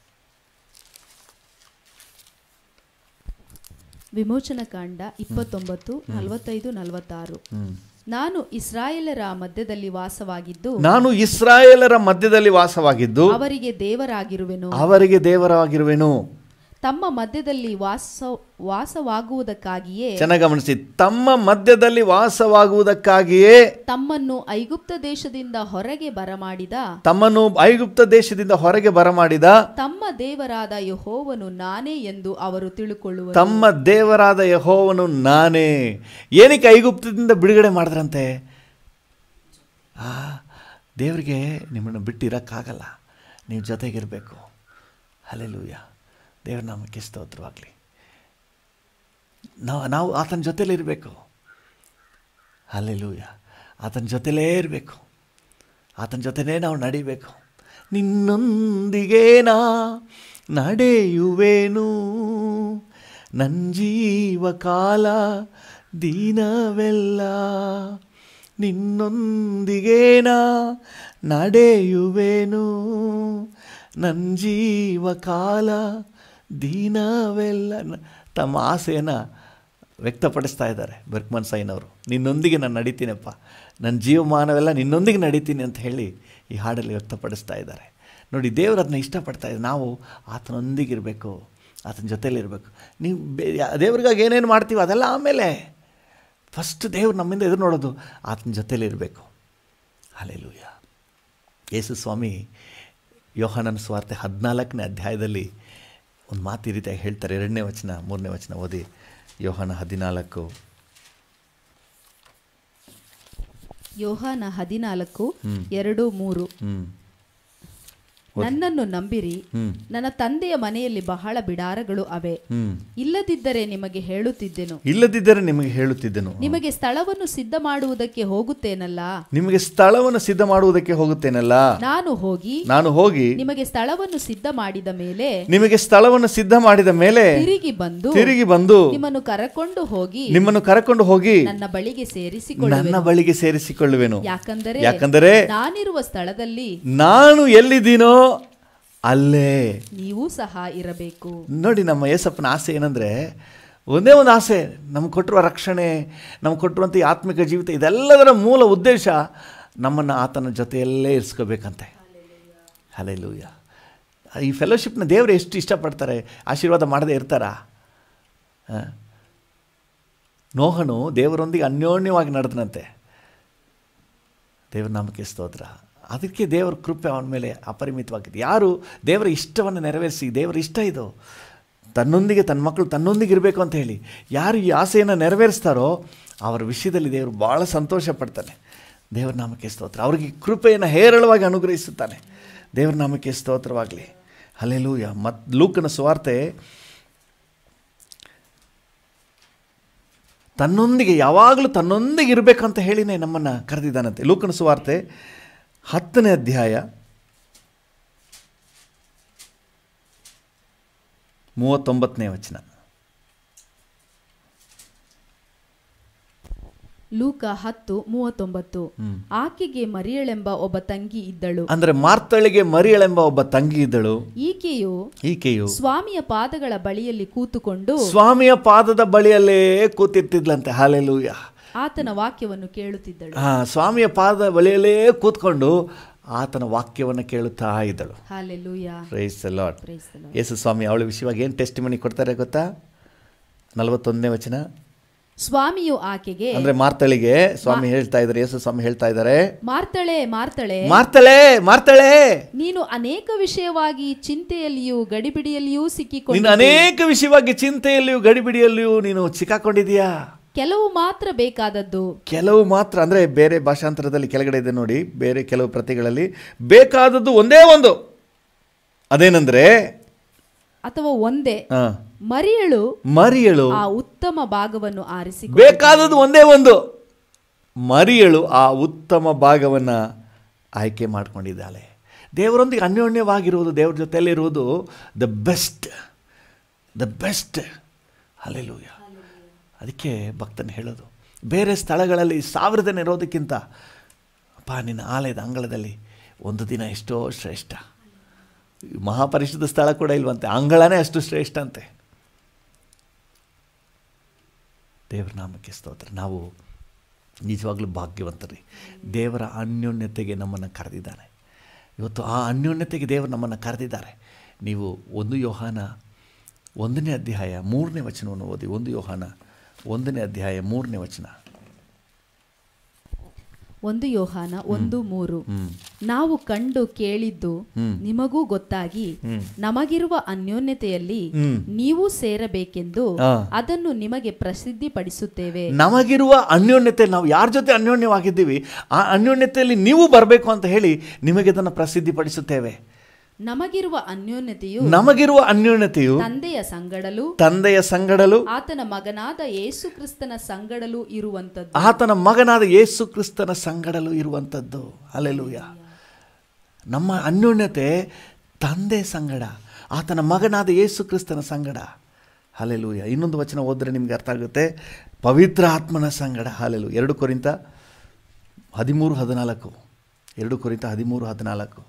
ವಿಮೋಚನ ಕಾಂಡ ಇಪ್ಪತ್ತೊಂಬತ್ತು ನಲವತ್ತೈದು ನಲವತ್ತಾರು ಹ್ಮ್. ನಾನು ಇಸ್ರಾಯೇಲರ ಮಧ್ಯದಲ್ಲಿ ವಾಸವಾಗಿದ್ದು ನಾನು ಇಸ್ರಾಯೇಲರ ಮಧ್ಯದಲ್ಲಿ ವಾಸವಾಗಿದ್ದು ಅವರಿಗೆ ದೇವರಾಗಿರುವೆನು ಅವರಿಗೆ ದೇವರಾಗಿರುವೆನು ತಮ್ಮ ಮಧ್ಯದಲ್ಲಿ ವಾಸ ವಾಸವಾಗುವುದಕ್ಕಾಗಿಯೇ ಚೆನ್ನಾಗಿ ಗಮನಿಸಿ ತಮ್ಮ ಮಧ್ಯದಲ್ಲಿ ವಾಸವಾಗುವುದಕ್ಕಾಗಿಯೇ ತಮ್ಮನ್ನು ಐಗುಪ್ತ ದೇಶದಿಂದ ಹೊರಗೆ ಬರಮಾಡಿದ ತಮ್ಮನ್ನು ಐಗುಪ್ತ ದೇಶದಿಂದ ಹೊರಗೆ ಬರಮಾಡಿದ ತಮ್ಮ ದೇವರಾದ ಯಹೋವನು ನಾನೇ ಎಂದು ಅವರು ತಿಳುಕೊಳ್ಳುವರು ತಮ್ಮ ದೇವರಾದ ಯಹೋವನು ನಾನೇ ಏನಕ್ಕೆ ಐಗುಪ್ತದಿಂದ ಬಿಡುಗಡೆ ಮಾಡಿದ್ರಂತೆ ಆ ದೇವರಿಗೆ ನಿಮ್ಮನ್ನು ಬಿಟ್ಟು ಇರೋಕ್ಕಾಗಲ್ಲ ನೀವು ಜೊತೆಗಿರಬೇಕು ಅಲ್ಲೆಲೂಯ ದೇವ್ರ ನಾಮಕ್ಕೆ ಸ್ತೋತ್ರವಾಗಲಿ ನಾವು ನಾವು ಆತನ ಜೊತೆಲಿರಬೇಕು ಅಲ್ಲೆಲೂಯ ಆತನ ಜೊತೆಲೇ ಇರಬೇಕು ಆತನ ಜೊತೆನೇ ನಾವು ನಡಿಬೇಕು ನಿನ್ನೊಂದಿಗೆ ನಾ ನಡೆಯುವೆನು ನನ್ನ ಜೀವ ಕಾಲ ದೀನವೆಲ್ಲ ನಿನ್ನೊಂದಿಗೆ ನಾ ನಡೆಯುವೆನು ನನ್ನ ಜೀವ ಕಾಲ ದೀನವೆಲ್ಲ ನ- ತಮ್ಮ ಆಸೆಯನ್ನು ವ್ಯಕ್ತಪಡಿಸ್ತಾ ಇದ್ದಾರೆ ಬರ್ಕ್ಮನ್ ಸೈನವರು ನಿನ್ನೊಂದಿಗೆ ನಾನು ನಡೀತೀನಪ್ಪ ನನ್ನ ಜೀವಮಾನವೆಲ್ಲ ನಿನ್ನೊಂದಿಗೆ ನಡೀತೀನಿ ಅಂತ ಹೇಳಿ ಈ ಹಾಡಲ್ಲಿ ವ್ಯಕ್ತಪಡಿಸ್ತಾ ಇದ್ದಾರೆ ನೋಡಿ ದೇವರು ಅದನ್ನ ಇಷ್ಟಪಡ್ತಾ ಇದ್ದಾರೆ ನಾವು ಆತನೊಂದಿಗಿರಬೇಕು ಆತನ ಜೊತೆಲಿರಬೇಕು ನೀವು ಬೇ ದೇವ್ರಿಗಾಗಿ ಏನೇನು ಮಾಡ್ತೀವಿ ಅದೆಲ್ಲ ಆಮೇಲೆ ಫಸ್ಟ್ ದೇವ್ರು ನಮ್ಮಿಂದ ಎದುರು ನೋಡೋದು ಆತನ ಜೊತೆಲಿರಬೇಕು ಅಲ್ಲೆಲೂಯ ಯೇಸು ಸ್ವಾಮಿ ಯೋಹಾನನ ಸ್ವಾರ್ತೆ ಹದಿನಾಲ್ಕನೇ ಅಧ್ಯಾಯದಲ್ಲಿ ಒಂದು ಮಾತು ಈ ರೀತಿಯಾಗಿ ಹೇಳ್ತಾರೆ ಎರಡನೇ ವಚನ ಮೂರನೇ ವಚನ ಓದಿ ಯೋಹಾನ ಹದಿನಾಲ್ಕು ಯೋಹಾನ ಹದಿನಾಲ್ಕು ಹ್ಮ್. ಎರಡು ಮೂರು ಹ್ಞೂ ನನ್ನನ್ನು ನಂಬಿರಿ ಹ್ಞೂ ನನ್ನ ತಂದೆಯ ಮನೆಯಲ್ಲಿ ಬಹಳ ಬಿಡಾರಗಳು ಅವೆ ಹ್ಞೂ ಇಲ್ಲದಿದ್ದರೆ ನಿಮಗೆ ಹೇಳುತ್ತಿದ್ದೆನು ಇಲ್ಲದಿದ್ದರೆ ನಿಮಗೆ ಹೇಳುತ್ತಿದ್ದೆನು ನಿಮಗೆ ಸ್ಥಳವನ್ನು ಸಿದ್ಧ ಮಾಡುವುದಕ್ಕೆ ಹೋಗುತ್ತೇನಲ್ಲ ನಿಮಗೆ ಸ್ಥಳವನ್ನು ಸಿದ್ಧ ಮಾಡುವುದಕ್ಕೆ ಹೋಗುತ್ತೇನಲ್ಲ ನಾನು ಹೋಗಿ ನಾನು ಹೋಗಿ ನಿಮಗೆ ಸ್ಥಳವನ್ನು ಸಿದ್ಧ ಮಾಡಿದ ಮೇಲೆ ನಿಮಗೆ ಸ್ಥಳವನ್ನು ಸಿದ್ಧ ಮಾಡಿದ ಮೇಲೆ ತಿರುಗಿ ಬಂದು ತಿರುಗಿ ಬಂದು ನಿಮ್ಮನ್ನು ಕರಕೊಂಡು ಹೋಗಿ ನಿಮ್ಮನ್ನು ಕರೆಕೊಂಡು ಹೋಗಿ ನನ್ನ ಬಳಿಗೆ ಸೇರಿಸಿಕೊಳ್ಳುವೆ ನನ್ನ ಬಳಿಗೆ ಸೇರಿಸಿಕೊಳ್ಳುವೆನು ಯಾಕಂದರೆ ಯಾಕಂದರೆ ನಾನಿರುವ ಸ್ಥಳದಲ್ಲಿ ನಾನು ಎಲ್ಲಿದ್ದೀನೋ ಅಲ್ಲೇ ನೀವು ಸಹ ಇರಬೇಕು ನೋಡಿ ನಮ್ಮ ಏಸಪ್ಪನ ಆಸೆ ಏನಂದರೆ ಒಂದೇ ಒಂದು ಆಸೆ ನಮ್ಗೆ ಕೊಟ್ಟಿರುವ ರಕ್ಷಣೆ ನಮ್ಗೆ ಕೊಟ್ಟಿರುವಂಥ ಈ ಆತ್ಮಿಕ ಜೀವಿತ ಇದೆಲ್ಲದರ ಮೂಲ ಉದ್ದೇಶ ನಮ್ಮನ್ನು ಆತನ ಜೊತೆಯಲ್ಲೇ ಇರಿಸ್ಕೋಬೇಕಂತೆ ಹಲೆಲೂಯ ಈ ಫೆಲೋಶಿಪ್ನ ದೇವರು ಎಷ್ಟು ಇಷ್ಟಪಡ್ತಾರೆ ಆಶೀರ್ವಾದ ಮಾಡದೇ ಇರ್ತಾರಾ ಆ? ನೋಹನು ದೇವರೊಂದಿಗೆ ಅನ್ಯೋನ್ಯವಾಗಿ ನಡೆದನಂತೆ ದೇವರ ನಾಮಕ್ಕೆ ಸ್ತೋತ್ರ ಅದಕ್ಕೆ ದೇವರ ಕೃಪೆ ಅವನ ಮೇಲೆ ಅಪರಿಮಿತವಾಗಿದೆ ಯಾರು ದೇವರ ಇಷ್ಟವನ್ನು ನೆರವೇರಿಸಿ ದೇವರ ಇಷ್ಟ ಇದು ತನ್ನೊಂದಿಗೆ ತನ್ನ ಮಕ್ಕಳು ತನ್ನೊಂದಿಗೆ ಇರಬೇಕು ಅಂತ ಹೇಳಿ ಯಾರು ಈ ಆಸೆಯನ್ನು ನೆರವೇರಿಸ್ತಾರೋ ಅವರ ವಿಷಯದಲ್ಲಿ ದೇವರು ಭಾಳ ಸಂತೋಷ ಪಡ್ತಾನೆ ದೇವರ ನಾಮಕ್ಕೆ ಸ್ತೋತ್ರ ಅವರಿಗೆ ಕೃಪೆಯನ್ನು ಹೇರಳವಾಗಿ ಅನುಗ್ರಹಿಸುತ್ತಾನೆ ದೇವರ ನಾಮಕ್ಕೆ ಸ್ತೋತ್ರವಾಗಲಿ ಅಲ್ಲೆಲೂಯ ಮತ್ತು ಲೂಕನ ಸುವಾರ್ತೆ ತನ್ನೊಂದಿಗೆ ಯಾವಾಗಲೂ ತನ್ನೊಂದಿಗೆ ಇರಬೇಕಂತ ಹೇಳಿನೇ ನಮ್ಮನ್ನು ಕರೆದಿದ್ದಾನಂತೆ ಲೂಕನ ಸುವಾರ್ತೆ ಹತ್ತನೇ ಅಧ್ಯಾಯ ಮೂವತ್ತೊಂಬತ್ತನೇ ವಚನ ಲೂಕ ಹತ್ತು ಮೂವತ್ತೊಂಬತ್ತು ಆಕೆಗೆ ಮರಿಯಳೆಂಬ ಒಬ್ಬ ತಂಗಿ ಇದ್ದಳು ಅಂದರೆ ಮಾರ್ತಳಿಗೆ ಮರಿಯಳೆಂಬ ಒಬ್ಬ ತಂಗಿ ಇದ್ದಳು ಈಕೆಯು ಈಕೆಯು ಸ್ವಾಮಿಯ ಪಾದಗಳ ಬಳಿಯಲ್ಲಿ ಕೂತುಕೊಂಡು ಸ್ವಾಮಿಯ ಪಾದದ ಬಳಿಯಲ್ಲೇ ಕೂತಿರ್ತಿದ್ಲಂತೆ ಹಾಲೆಲೂಯ ಆತನ ವಾಕ್ಯವನ್ನು ಕೇಳುತ್ತಿದ್ದಳು ಆ ಸ್ವಾಮಿಯ ಪಾದದ ಬಳಿಯಲ್ಲೇ ಕೂತ್ಕೊಂಡು ಆತನ ವಾಕ್ಯವನ್ನು ಕೇಳುತ್ತಾ ಇದ್ದಳು hallelujah praise lord Praise the Lord. ಯೇಸು ಸ್ವಾಮಿ ಅವಳ ವಿಷಯವಾಗಿ ಏನು ಟೆಸ್ಟ್ ಮನಿ ಕೊಡ್ತಾರೆ ಗೊತ್ತಾ ನಲವತ್ತೊಂದನೇ ವಚನ ಸ್ವಾಮಿಯು ಆಕೆಗೆ ಅಂದ್ರೆ ಮಾರ್ತಳಿಗೆ ಸ್ವಾಮಿ ಹೇಳ್ತಾ ಇದ್ದಾರೆ ಯೇಸು ಸ್ವಾಮಿ ಹೇಳ್ತಾ ಇದ್ದಾರೆ ಮಾರ್ತಳೆ ಮಾರ್ತಳೆ ಮಾರ್ತಳೆ ಮಾರ್ತಳೆ ನೀನು ಅನೇಕ ವಿಷಯವಾಗಿ ಚಿಂತೆಯಲ್ಲಿಯೂ ಗಡಿಬಿಡಿಯಲ್ಲಿಯೂ ನೀನು ಸಿಕ್ಕಿಕೊಂಡು ಅನೇಕ ವಿಷಯವಾಗಿ ಚಿಂತೆಯಲ್ಲಿಯೂ ಗಡಿಬಿಡಿಯಲ್ಲಿಯೂ ನೀನು ಸಿಕ್ಕಾಕೊಂಡಿದೀಯಾ ಕೆಲವು ಮಾತ್ರ ಬೇಕಾದದ್ದು ಕೆಲವು ಮಾತ್ರ ಅಂದರೆ ಬೇರೆ ಭಾಷಾಂತರದಲ್ಲಿ ಕೆಳಗಡೆ ಇದೆ ನೋಡಿ ಬೇರೆ ಕೆಲವು ಪ್ರತಿಗಳಲ್ಲಿ ಬೇಕಾದದ್ದು ಒಂದೇ ಒಂದು ಅದೇನೆಂದ್ರೆ ಅಥವಾ ಒಂದೇ ಆ, ಮರಿಯಳು ಮರಿಯಳು ಆ ಉತ್ತಮ ಭಾಗವನ್ನು ಆರಿಸಿ ಬೇಕಾದದ್ದು ಒಂದೇ ಒಂದು ಮರಿಯಳು ಆ ಉತ್ತಮ ಭಾಗವನ್ನು ಆಯ್ಕೆ ಮಾಡ್ಕೊಂಡಿದ್ದಾಳೆ ದೇವರೊಂದಿಗೆ ಅನ್ಯೋನ್ಯವಾಗಿರುವುದು ದೇವ್ರ ಜೊತೆಯಲ್ಲಿರುವುದು the best the best alleluia ಅದಕ್ಕೆ ಭಕ್ತನ ಹೇಳೋದು ಬೇರೆ ಸ್ಥಳಗಳಲ್ಲಿ ಸಾವಿರದನ ಇರೋದಕ್ಕಿಂತ ಅಪ್ಪ ನಿನ್ನ ಆಲಯದ ಅಂಗಳದಲ್ಲಿ ಒಂದು ದಿನ ಎಷ್ಟೋ ಶ್ರೇಷ್ಠ ಮಹಾಪರಿಶುದ್ಧ ಸ್ಥಳ ಕೂಡ ಇಲ್ವಂತೆ ಅಂಗಳನೇ ಅಷ್ಟು ಶ್ರೇಷ್ಠ ಅಂತೆ ದೇವರ ನಾಮಕ್ಕೆ ಸ್ತೋತ್ರ ನಾವು ನಿಜವಾಗ್ಲೂ ಭಾಗ್ಯವಂತರಿ ದೇವರ ಅನ್ಯೋನ್ಯತೆಗೆ ನಮ್ಮನ್ನು ಕರೆದಿದ್ದಾನೆ ಇವತ್ತು ಆ ಅನ್ಯೋನ್ಯತೆಗೆ ದೇವರು ನಮ್ಮನ್ನು ಕರೆದಿದ್ದಾರೆ ನೀವು ಒಂದು ಯೋಹಾನ ಒಂದನೇ ಅಧ್ಯಾಯ ಮೂರನೇ ವಚನವನ್ನು ಓದಿ ಒಂದು ಯೋಹಾನ ಒಂದನೇ ಅಧ್ಯಾಯ ಮೂರನೇ ವಚನ ಒಂದು ಯೋಹಾನ ಒಂದು ಮೂರು ಹ್ಮ್. ನಾವು ಕಂಡು ಕೇಳಿದ್ದು ನಿಮಗೂ ಗೊತ್ತಾಗಿ ನಮಗಿರುವ ಅನ್ಯೋನ್ಯತೆಯಲ್ಲಿ ಹ್ಮ್. ನೀವು ಸೇರಬೇಕೆಂದು ಆ. ಅದನ್ನು ನಿಮಗೆ ಪ್ರಸಿದ್ಧಿಪಡಿಸುತ್ತೇವೆ ನಮಗಿರುವ ಅನ್ಯೋನ್ಯತೆ ನಾವು ಯಾರ ಜೊತೆ ಅನ್ಯೋನ್ಯವಾಗಿದ್ದೀವಿ ಆ ಅನ್ಯೋನ್ಯತೆಯಲ್ಲಿ ನೀವು ಬರಬೇಕು ಅಂತ ಹೇಳಿ ನಿಮಗೆ ಅದನ್ನು ಪ್ರಸಿದ್ಧಿಪಡಿಸುತ್ತೇವೆ ನಮಗಿರುವ ಅನ್ಯೋನ್ಯತೆಯು ನಮಗಿರುವ ಅನ್ಯೋನ್ಯತೆಯು ತಂದೆಯ ಸಂಗಡಲು ತಂದೆಯ ಸಂಗಡಲು ಆತನ ಮಗನಾದ ಯೇಸು ಕ್ರಿಸ್ತನ ಸಂಗಡಲು ಇರುವಂತದ್ದು ಆತನ ಮಗನಾದ ಯೇಸು ಕ್ರಿಸ್ತನ ಸಂಗಡಲು ಇರುವಂಥದ್ದು ಅಲ್ಲೆಲೂಯ ನಮ್ಮ ಅನ್ಯೋನ್ಯತೆ ತಂದೆ ಸಂಗಡ ಆತನ ಮಗನಾದ ಯೇಸು ಕ್ರಿಸ್ತನ ಸಂಗಡ ಹಾಲೆಲೂಯ ಇನ್ನೊಂದು ವಚನ ಓದಿದ್ರೆ ನಿಮ್ಗೆ ಅರ್ಥ ಆಗುತ್ತೆ ಪವಿತ್ರ ಆತ್ಮನ ಸಂಗಡ ಹಾಲೆಲು ಎರಡು ಕೊರಿಂತ ಹದಿಮೂರು ಹದಿನಾಲ್ಕು ಎರಡು ಕೊರಿಂತ ಹದಿಮೂರು ಹದಿನಾಲ್ಕು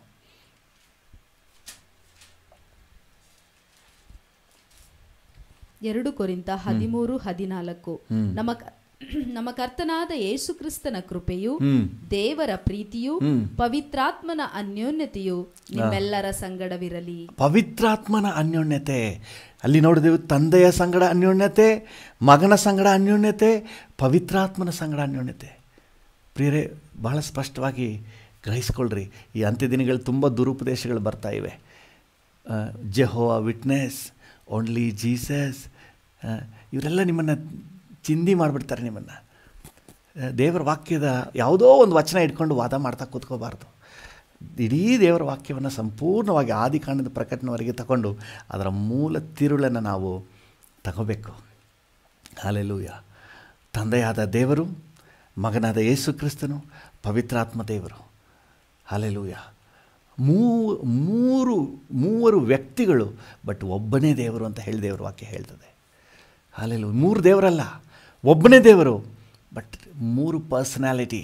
ಎರಡು ಕೊರಿಂತ ಹದಿಮೂರು ಹದಿನಾಲ್ಕು ನಮ್ಮ ಕ- ನಮ್ಮ ಕರ್ತನಾದ ಯೇಸು ಕ್ರಿಸ್ತನ ಕೃಪೆಯು ಹ್ಮ್ ದೇವರ ಪ್ರೀತಿಯು ಪವಿತ್ರಾತ್ಮನ ಅನ್ಯೋನ್ಯತೆಯು ನಿಮ್ಮೆಲ್ಲರ ಸಂಗಡವಿರಲಿ ಪವಿತ್ರಾತ್ಮನ ಅನ್ಯೋನ್ಯತೆ ಅಲ್ಲಿ ನೋಡಿದೆವು ತಂದೆಯ ಸಂಗಡ ಅನ್ಯೋನ್ಯತೆ ಮಗನ ಸಂಗಡ ಅನ್ಯೋನ್ಯತೆ ಪವಿತ್ರಾತ್ಮನ ಸಂಗಡ ಅನ್ಯೋನ್ಯತೆ ಪ್ರಿಯರೇ ಬಹಳ ಸ್ಪಷ್ಟವಾಗಿ ಗ್ರಹಿಸ್ಕೊಳ್ರಿ ಈ ಅಂತ್ಯದಿನಗಳು ತುಂಬ ದುರುಪದೇಶಗಳು ಬರ್ತಾ ಇವೆ ಜೆಹೋ ವಿಟ್ನೆಸ್ ಓನ್ಲಿ ಜೀಸಸ್ ಇವರೆಲ್ಲ ನಿಮ್ಮನ್ನು ಚಿಂದಿ ಮಾಡಿಬಿಡ್ತಾರೆ ನಿಮ್ಮನ್ನು ದೇವರ ವಾಕ್ಯದ ಯಾವುದೋ ಒಂದು ವಚನ ಇಟ್ಕೊಂಡು ವಾದ ಮಾಡ್ತಾ ಕೂತ್ಕೋಬಾರ್ದು ಇಡೀ ದೇವರ ವಾಕ್ಯವನ್ನು ಸಂಪೂರ್ಣವಾಗಿ ಆದಿಕಾಂಡದ ಪ್ರಕಟಣವರೆಗೆ ತಗೊಂಡು ಅದರ ಮೂಲ ತಿರುಳನ್ನು ನಾವು ತಗೋಬೇಕು ಹಾಲೆಲೂಯ ತಂದೆಯಾದ ದೇವರು ಮಗನಾದ ಯೇಸು ಕ್ರಿಸ್ತನು ಪವಿತ್ರಾತ್ಮ ದೇವರು ಹಾಲೆಲೂಯ ಮೂ ಮೂರು ಮೂವರು ವ್ಯಕ್ತಿಗಳು ಬಟ್ ಒಬ್ಬನೇ ದೇವರು ಅಂತ ಹೇಳಿ ದೇವರ ವಾಕ್ಯ ಹೇಳ್ತದೆ ಹಾಲೆಲು ಮೂರು ದೇವರಲ್ಲ ಒಬ್ಬನೇ ದೇವರು ಬಟ್ ಮೂರು ಪರ್ಸನಾಲಿಟಿ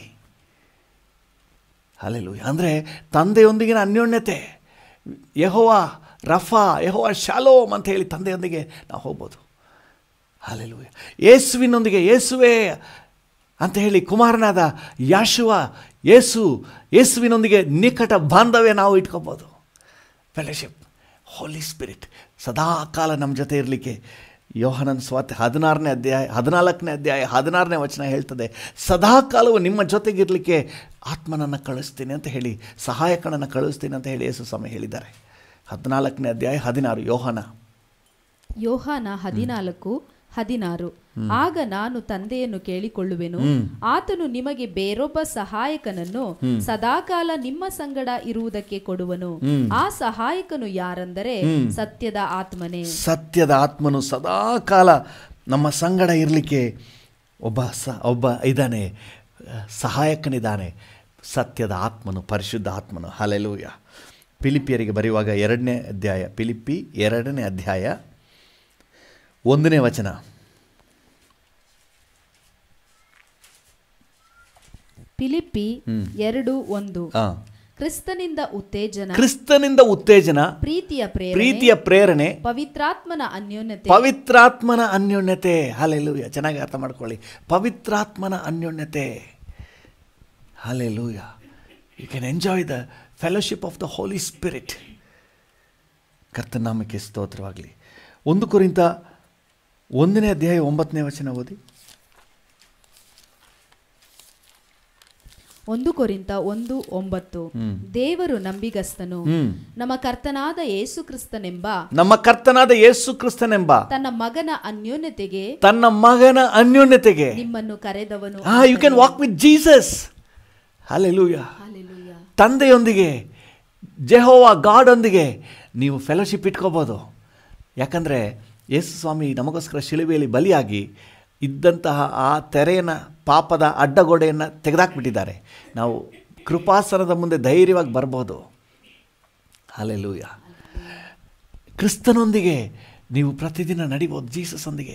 ಹಾಲೆಲು ಅಂದರೆ ತಂದೆಯೊಂದಿಗಿನ ಅನ್ಯೋನ್ಯತೆ ಯಹೋವ ರಫಾ ಯಹೋವ ಶಾಲೋಮ್ ಅಂತ ಹೇಳಿ ತಂದೆಯೊಂದಿಗೆ ನಾವು ಹೋಗ್ಬೋದು ಹಾಲೆಲು ಯೇಸುವಿನೊಂದಿಗೆ ಯೇಸುವೆ ಅಂತ ಹೇಳಿ ಕುಮಾರನಾದ ಯಾಶುವ ಯೇಸು ಯೇಸುವಿನೊಂದಿಗೆ ನಿಕಟ ಬಾಂಧವ್ಯ ನಾವು ಇಟ್ಕೋಬೋದು ಫೆಲೋಶಿಪ್ ಹೋಲಿ ಸ್ಪಿರಿಟ್ ಸದಾ ಕಾಲ ನಮ್ಮ ಜೊತೆ ಇರಲಿಕ್ಕೆ ಯೋಹನನ್ ಸ್ವಾತಿ ಹದಿನಾರನೇ ಅಧ್ಯಾಯ ಹದಿನಾಲ್ಕನೇ ಅಧ್ಯಾಯ ಹದಿನಾರನೇ ವಚನ ಹೇಳ್ತದೆ ಸದಾ ಕಾಲವು ನಿಮ್ಮ ಜೊತೆಗಿರಲಿಕ್ಕೆ ಆತ್ಮನನ್ನು ಕಳಿಸ್ತೀನಿ ಅಂತ ಹೇಳಿ ಸಹಾಯಕನನ್ನು ಕಳಿಸ್ತೀನಿ ಅಂತ ಹೇಳಿ ಯೇಸು ಸ್ವಾಮಿ ಹೇಳಿದ್ದಾರೆ ಹದಿನಾಲ್ಕನೇ ಅಧ್ಯಾಯ ಹದಿನಾರು ಯೋಹನ ಯೋಹಾನ ಹದಿನಾಲ್ಕು ಹದಿನಾರು ಆಗ ನಾನು ತಂದೆಯನ್ನು ಕೇಳಿಕೊಳ್ಳುವೆನು ಆತನು ನಿಮಗೆ ಬೇರೊಬ್ಬ ಸಹಾಯಕನನ್ನು ಸದಾಕಾಲ ನಿಮ್ಮ ಸಂಗಡ ಇರುವುದಕ್ಕೆ ಕೊಡುವನು ಆ ಸಹಾಯಕನು ಯಾರಂದರೆ ಸತ್ಯದ ಆತ್ಮನೇ ಸತ್ಯದ ಆತ್ಮನು ಸದಾ ಕಾಲ ನಮ್ಮ ಸಂಗಡ ಇರಲಿಕ್ಕೆ ಒಬ್ಬ ಸ ಒಬ್ಬ ಇದ್ದಾನೆ ಸಹಾಯಕನಿದ್ದಾನೆ ಸತ್ಯದ ಆತ್ಮನು ಪರಿಶುದ್ಧ ಆತ್ಮನು ಹಲೆಲೂಯ ಫಿಲಿಪಿಯರಿಗೆ ಬರೆಯುವಾಗ ಎರಡನೇ ಅಧ್ಯಾಯ ಫಿಲಿಪಿ ಎರಡನೇ ಅಧ್ಯಾಯ ಒಂದನೇ ವಚನ ಫಿಲಿಪ್ಪಿ ಎರಡು ಒಂದು ಆ. ಕ್ರಿಸ್ತನಿಂದ ಉತ್ತೇಜನ ಕ್ರಿಸ್ತನಿಂದ ಉತ್ತೇಜನ ಪ್ರೀತಿಯ ಪ್ರೇರಣೆ ಪ್ರೀತಿಯ ಪ್ರೇರಣೆ ಪವಿತ್ರಾತ್ಮನ ಅನ್ಯೋನ್ಯತೆ ಪವಿತ್ರಾತ್ಮನ ಅನ್ಯೋನ್ಯತೆ ಹಾಲೆಲೂಯ ಚೆನ್ನಾಗಿ ಅರ್ಥ ಮಾಡ್ಕೊಳ್ಳಿ ಪವಿತ್ರಾತ್ಮನ ಅನ್ಯೋನ್ಯತೆ hallelujah you can enjoy the fellowship of the holy spirit ಕರ್ತನಾಮಕ್ಕೆ ಸ್ತೋತ್ರವಾಗಲಿ ಒಂದು ಕುರಿತ ಒಂದನೇ ಅಧ್ಯಾಯ ಒಂಬತ್ತನೇ ವಚನ ಓದಿ ಒಂದು ಕೊರಿಂತ ಒಂದು ಒಂಬತ್ತು ದೇವರು ನಂಬಿಗಸ್ತನು ಹ್ಮ್ ನಮ್ಮ ಕರ್ತನಾದ ಯೇಸು ಕ್ರಿಸ್ತನೆಂಬ ನಮ್ಮ ಕರ್ತನಾದ ಯೇಸು ಕ್ರಿಸ್ತನೆಂಬ ತನ್ನ ಮಗನ ಅನ್ಯೋನ್ಯತೆಗೆ ತನ್ನ ಮಗನ ಅನ್ಯೋನ್ಯತೆಗೆ ನಿಮ್ಮನ್ನು ಕರೆದವನು ಹಾ you can walk with Jesus hallelujah hallelujah ತಂದೆಯೊಂದಿಗೆ ಜೆಹೋವ ಗಾಡೊಂದಿಗೆ ನೀವು ಫೆಲೋಶಿಪ್ ಇಟ್ಕೋಬೋದು ಯಾಕಂದರೆ ಯೇಸು ಸ್ವಾಮಿ ನಮಗೋಸ್ಕರ ಶಿಲುಬೆಯಲ್ಲಿ ಬಲಿಯಾಗಿ ಇದ್ದಂತಹ ಆ ತೆರೆಯನ್ನು ಪಾಪದ ಅಡ್ಡಗೋಡೆಯನ್ನು ತೆಗೆದಾಕ್ಬಿಟ್ಟಿದ್ದಾರೆ ನಾವು ಕೃಪಾಸನದ ಮುಂದೆ ಧೈರ್ಯವಾಗಿ ಬರ್ಬೋದು ಹಾಲೆಲೂಯ ಕ್ರಿಸ್ತನೊಂದಿಗೆ ನೀವು ಪ್ರತಿದಿನ ನಡಿಬೋದು ಜೀಸಸ್ಸೊಂದಿಗೆ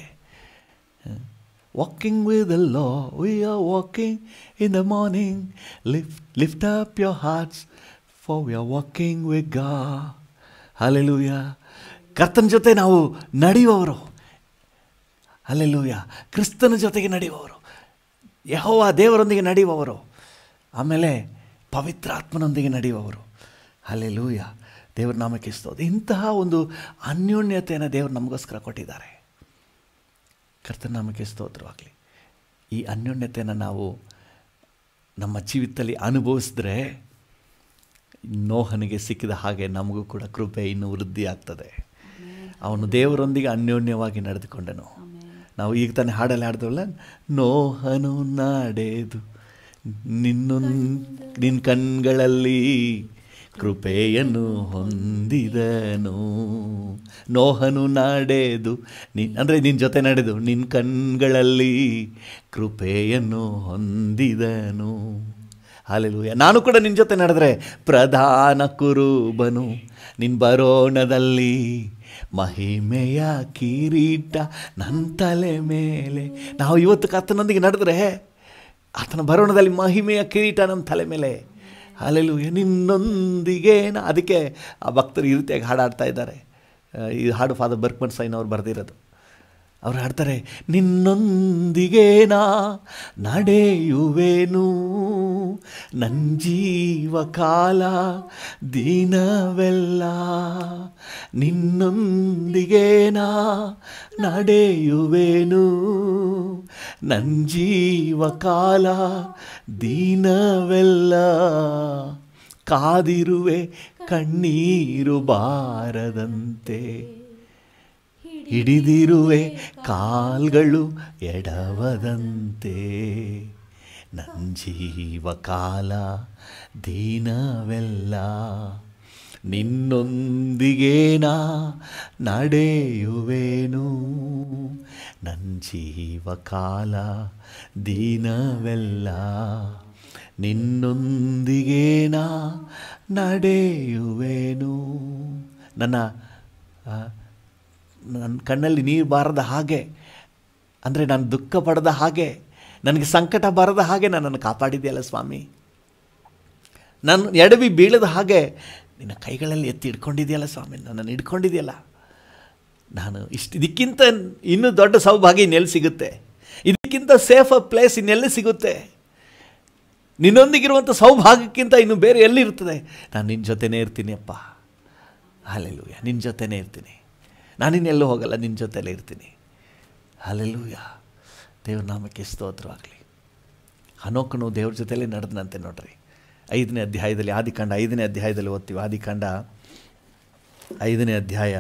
Walking with the Lord, we are walking in the morning. Lift, lift up your hearts, for we are walking with God. Hallelujah. ಕರ್ತನ ಜೊತೆ ನಾವು ನಡೆಯುವವರು ಅಲ್ಲೆಲ್ಲೂಯ ಕ್ರಿಸ್ತನ ಜೊತೆಗೆ ನಡೆಯುವವರು ಯಹೋವ ದೇವರೊಂದಿಗೆ ನಡೆಯುವವರು ಆಮೇಲೆ ಪವಿತ್ರಾತ್ಮನೊಂದಿಗೆ ನಡೆಯುವವರು ಅಲ್ಲೆಲ್ಲೂಯ ದೇವರ ನಾಮಕ್ಕೆ ಸ್ತೋತ್ರ ಇಂತಹ ಒಂದು ಅನ್ಯೋನ್ಯತೆಯನ್ನು ದೇವರು ನಮಗೋಸ್ಕರ ಕೊಟ್ಟಿದ್ದಾರೆ ಕರ್ತನಾಮಕ್ಕೆ ಸ್ತೋತ್ರವಾಗಲಿ ಈ ಅನ್ಯೋನ್ಯತೆಯನ್ನು ನಾವು ನಮ್ಮ ಜೀವಿತದಲ್ಲಿ ಅನುಭವಿಸಿದ್ರೆ ನೋಹನಿಗೆ ಸಿಕ್ಕಿದ ಹಾಗೆ ನಮಗೂ ಕೂಡ ಕೃಪೆ ಇನ್ನೂ ವೃದ್ಧಿ ಆಗ್ತದೆ ಅವನು ದೇವರೊಂದಿಗೆ ಅನ್ಯೋನ್ಯವಾಗಿ ನಡೆದುಕೊಂಡನು ನಾವು ಈಗ ತಾನೇ ಹಾಡಲ್ಲಿ ಹಾಡ್ದವಲ್ಲ ನೋಹನು ನಾಡೇದು ನಿನ್ನೊಂದ್ ನಿನ್ನ ಕಣ್ಗಳಲ್ಲಿ ಕೃಪೆಯನ್ನು ಹೊಂದಿದನು ನೋಹನು ನಾಡೇದು ನೀ ಅಂದರೆ ನಿನ್ನ ಜೊತೆ ನಡೆದು ನಿನ್ನ ಕಣ್ಗಳಲ್ಲಿ ಕೃಪೆಯನ್ನು ಹೊಂದಿದನು ಹಾಲೆಲೂಯ ನಾನು ಕೂಡ ನಿನ್ನ ಜೊತೆ ನಡೆದ್ರೆ ಪ್ರಧಾನ ಕುರುಬನು ನಿನ್ನ ಬರೋಣದಲ್ಲಿ ಮಹಿಮೆಯ ಕಿರೀಟ ನನ್ನ ತಲೆ ಮೇಲೆ ನಾವು ಇವತ್ತು ಕರ್ತನೊಂದಿಗೆ ನಡೆದ್ರೆ ಆತನ ಬರೋಣದಲ್ಲಿ ಮಹಿಮೆಯ ಕಿರೀಟ ನಮ್ಮ ತಲೆ ಮೇಲೆ ಅಲ್ಲೆಲ್ಲೂ ನಿನ್ನೊಂದಿಗೆ ನಾ- ಅದಕ್ಕೆ ಆ ಭಕ್ತರು ಈ ರೀತಿಯಾಗಿ ಹಾಡಾಡ್ತಾ ಇದ್ದಾರೆ ಆ, ಈ ಹಾಡು ಫಾದರ್ ಬರ್ಕ್ಮನ್ ಸೈನ್ ಅವ್ರು ಬರೆದಿರೋದು ಅವ್ರು ಹಾಡ್ತಾರೆ ನಿನ್ನೊಂದಿಗೆ ನಾ ನಡೆಯುವೆನು ನನ್ನ ಜೀವ ಕಾಲ ದಿನವೆಲ್ಲ ನಿನ್ನೊಂದಿಗೆ ನಾ ನಡೆಯುವೆನು ನನ್ನ ಜೀವ ಕಾಲ ದಿನವೆಲ್ಲ ಕಾದಿರುವೆ ಕಣ್ಣೀರು ಬಾರದಂತೆ ಹಿಡಿದಿರುವೆ ಕಾಲ್ಗಳು ಎಡವದಂತೆ ನನ್ನ ಜೀವ ಕಾಲ ದೀನವೆಲ್ಲ ನಿನ್ನೊಂದಿಗೆ ನಾ ನಡೆಯುವೆನು ನನ್ನ ಜೀವ ಕಾಲ ದೀನವೆಲ್ಲ ನಿನ್ನೊಂದಿಗೆ ನಾ ನಡೆಯುವೆನು ನನ್ನ ಆ, ನನ್ನ ಕಣ್ಣಲ್ಲಿ ನೀರು ಬಾರದ ಹಾಗೆ ಅಂದರೆ ನಾನು ದುಃಖ ಪಡದ ಹಾಗೆ ನನಗೆ ಸಂಕಟ ಬರದ ಹಾಗೆ ನನ್ನನ್ನು ಕಾಪಾಡಿದೆಯಲ್ಲ ಸ್ವಾಮಿ ನಾನು ಎಡವಿ ಬೀಳದ ಹಾಗೆ ನಿನ್ನ ಕೈಗಳಲ್ಲಿ ಎತ್ತಿ ಹಿಡ್ಕೊಂಡಿದೆಯಲ್ಲ ಸ್ವಾಮಿ ನನ್ನನ್ನು ಹಿಡ್ಕೊಂಡಿದೆಯಲ್ಲ ನಾನು ಇಷ್ಟು ಇದಕ್ಕಿಂತ ಇನ್ನೂ ದೊಡ್ಡ ಸೌಭಾಗ್ಯ ಇನ್ನೆಲ್ಲಿ ಸಿಗುತ್ತೆ ಇದಕ್ಕಿಂತ ಸೇಫ್ ಪ್ಲೇಸ್ ಇನ್ನೆಲ್ಲಿ ಸಿಗುತ್ತೆ ನಿನ್ನೊಂದಿಗಿರುವಂಥ ಸೌಭಾಗ್ಯಕ್ಕಿಂತ ಇನ್ನು ಬೇರೆ ಎಲ್ಲಿರ್ತದೆ ನಾನು ನಿನ್ನ ಜೊತೆನೇ ಇರ್ತೀನಿ ಅಪ್ಪ ಹಾಲೆಲೂಯ ನಿನ್ನ ಜೊತೆನೇ ಇರ್ತೀನಿ ನಾನಿನ್ನೆಲ್ಲೂ ಹೋಗಲ್ಲ ನಿನ್ನ ಜೊತೆಲೇ ಇರ್ತೀನಿ ಹಾಲೆಲೂಯ ದೇವ್ರ ನಾಮಕ್ಕೆ ಸ್ತೋತ್ರವಾಗಲಿ ಹನೋಕನು ದೇವ್ರ ಜೊತೆಲೇ ನಡೆದನಂತೆ ನೋಡ್ರಿ ಐದನೇ ಅಧ್ಯಾಯದಲ್ಲಿ ಆದಿಕಾಂಡ ಐದನೇ ಅಧ್ಯಾಯದಲ್ಲಿ ಓದ್ತೀವಿ ಆದಿಕಾಂಡ ಐದನೇ ಅಧ್ಯಾಯ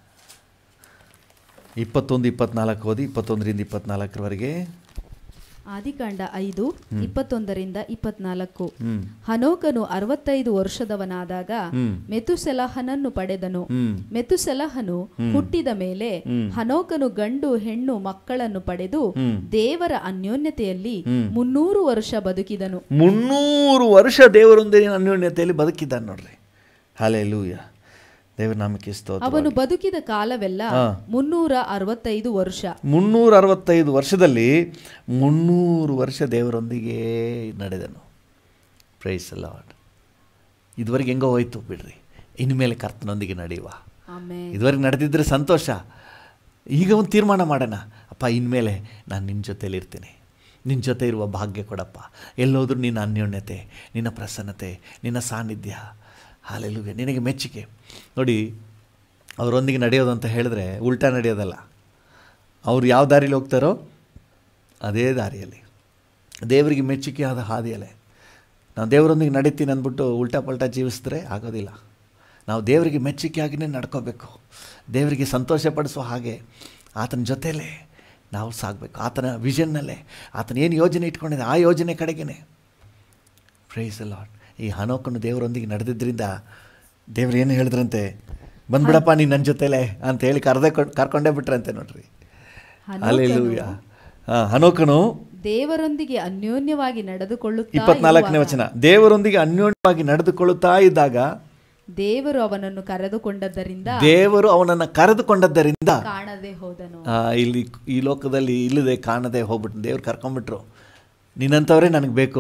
ಇಪ್ಪತ್ತೊಂದು ಇಪ್ಪತ್ನಾಲ್ಕು ಓದಿ ಇಪ್ಪತ್ತೊಂದರಿಂದ ಇಪ್ಪತ್ನಾಲ್ಕರವರೆಗೆ ಆದಿಕಾಂಡ ಐದು ಇಪ್ಪತ್ತೊಂದರಿಂದ ಇಪ್ಪತ್ನಾಲ್ಕು ಹ್ಮ್ ಹನೋಕನು ಅರವತ್ತೈದು ವರ್ಷದವನಾದಾಗ ಹ್ಮ್. ಮೆತುಸೆಲಹನನ್ನು ಪಡೆದನು ಹ್ಮ್ ಮೆತುಸೆಲಹನು ಹುಟ್ಟಿದ ಮೇಲೆ ಹನೋಕನು ಗಂಡು ಹೆಣ್ಣು ಮಕ್ಕಳನ್ನು ಪಡೆದು ದೇವರ ಅನ್ಯೋನ್ಯತೆಯಲ್ಲಿ ಮುನ್ನೂರು ವರ್ಷ ಬದುಕಿದನು ಮುನ್ನೂರು ವರ್ಷ ದೇವರೊಂದಿಗೆ ಅನ್ಯೋನ್ಯತೆಯಲ್ಲಿ ಬದುಕಿದ್ದಾನೆ ನೋಡ್ರಿ ಹಾಲೆ ಲೂಯ ದೇವರ ನಾಮಕ್ಕೆ ಸ್ತೋತ್ರ ಅವನು ಬದುಕಿದ ಕಾಲವೆಲ್ಲ ಮುನ್ನೂರ ಅರವತ್ತೈದು ವರ್ಷ ಮುನ್ನೂರ ಅರವತ್ತೈದು ವರ್ಷದಲ್ಲಿ ಮುನ್ನೂರು ವರ್ಷ ದೇವರೊಂದಿಗೆ ನಡೆದನು ಪ್ರೈಸ್ ಲಾರ್ಡ್ ಇದುವರೆಗೆ ಹೆಂಗೋ ಹೋಯ್ತು ಬಿಡ್ರಿ ಇನ್ಮೇಲೆ ಕರ್ತನೊಂದಿಗೆ ನಡೆಯುವ ಆಮೇಲೆ ಇದುವರೆಗೆ ನಡೆದಿದ್ದರೆ ಸಂತೋಷ ಈಗ ಒಂದು ತೀರ್ಮಾನ ಮಾಡೋಣ ಅಪ್ಪ ಇನ್ಮೇಲೆ ನಾನು ನಿನ್ನ ಜೊತೇಲಿ ಇರ್ತೀನಿ ನಿನ್ನ ಜೊತೆ ಇರುವ ಭಾಗ್ಯ ಕೊಡಪ್ಪ ಎಲ್ಲೋದ್ರೂ ನಿನ್ನ ಅನ್ಯೋನ್ಯತೆ ನಿನ್ನ ಪ್ರಸನ್ನತೆ ನಿನ್ನ ಸಾನ್ನಿಧ್ಯ ಹಾಲೆಲ್ಲುವೆ ನಿನಗೆ ಮೆಚ್ಚುಗೆ ನೋಡಿ ಅವರೊಂದಿಗೆ ನಡೆಯೋದು ಅಂತ ಹೇಳಿದ್ರೆ ಉಲ್ಟಾ ನಡೆಯೋದಲ್ಲ ಅವ್ರು ಯಾವ ದಾರಿಲಿ ಹೋಗ್ತಾರೋ ಅದೇ ದಾರಿಯಲ್ಲಿ ದೇವರಿಗೆ ಮೆಚ್ಚುಗೆ ಆದ ಹಾದಿಯಲ್ಲೇ ನಾವು ದೇವರೊಂದಿಗೆ ನಡೀತೀನಿ ಅಂದ್ಬಿಟ್ಟು ಉಲ್ಟಾ ಪಲ್ಟಾ ಜೀವಿಸಿದ್ರೆ ಆಗೋದಿಲ್ಲ ನಾವು ದೇವರಿಗೆ ಮೆಚ್ಚುಗೆಯಾಗಿಯೇ ನಡ್ಕೋಬೇಕು ದೇವರಿಗೆ ಸಂತೋಷಪಡಿಸುವ ಹಾಗೆ ಆತನ ಜೊತೆಯಲ್ಲೇ ನಾವು ಸಾಗಬೇಕು ಆತನ ವಿಷನ್ನಲ್ಲೇ ಆತನ ಏನು ಯೋಜನೆ ಇಟ್ಕೊಂಡಿದೆ ಆ ಯೋಜನೆ ಕಡೆಗೇ ಪ್ರೈಸ್ ಲಾಡ್ ಈ ಹನೋಕನು ದೇವರೊಂದಿಗೆ ನಡೆದಿದ್ದರಿಂದ ದೇವ್ರು ಏನು ಹೇಳಿದ್ರಂತೆ ಬಂದ್ಬಿಡಪ್ಪ ನೀನು ನನ್ನ ಜೊತೆಲೇ ಅಂತ ಹೇಳಿ ಕರೆದೇ ಕರ್ಕೊಂಡೇ ಬಿಟ್ರಂತೆ ನೋಡ್ರಿ ಅಲ್ಲೆಲ್ಲೂಯ ಹಾಂ ಹನೋಕನು ದೇವರೊಂದಿಗೆ ಅನ್ಯೋನ್ಯವಾಗಿ ನಡೆದುಕೊಳ್ಳುತ್ತಾ ಇಪ್ಪತ್ನಾಲ್ಕನೇ ಇರುವಾಗ ವಚನ ದೇವರೊಂದಿಗೆ ಅನ್ಯೋನ್ಯವಾಗಿ ನಡೆದುಕೊಳ್ಳುತ್ತಾ ಇದ್ದಾಗ ದೇವರು ಅವನನ್ನು ಕರೆದುಕೊಂಡದ್ದರಿಂದ ದೇವರು ಅವನನ್ನು ಕರೆದುಕೊಂಡದ್ದರಿಂದ ಕಾಣದೆ ಹೋದನು ಆ, ಇಲ್ಲಿ ಈ ಲೋಕದಲ್ಲಿ ಇಲ್ಲದೆ ಕಾಣದೆ ಹೋಗ್ಬಿಟ್ಟು ದೇವ್ರು ಕರ್ಕೊಂಬಿಟ್ರು ನಿನ್ನಂಥವರೇ ನನಗೆ ಬೇಕು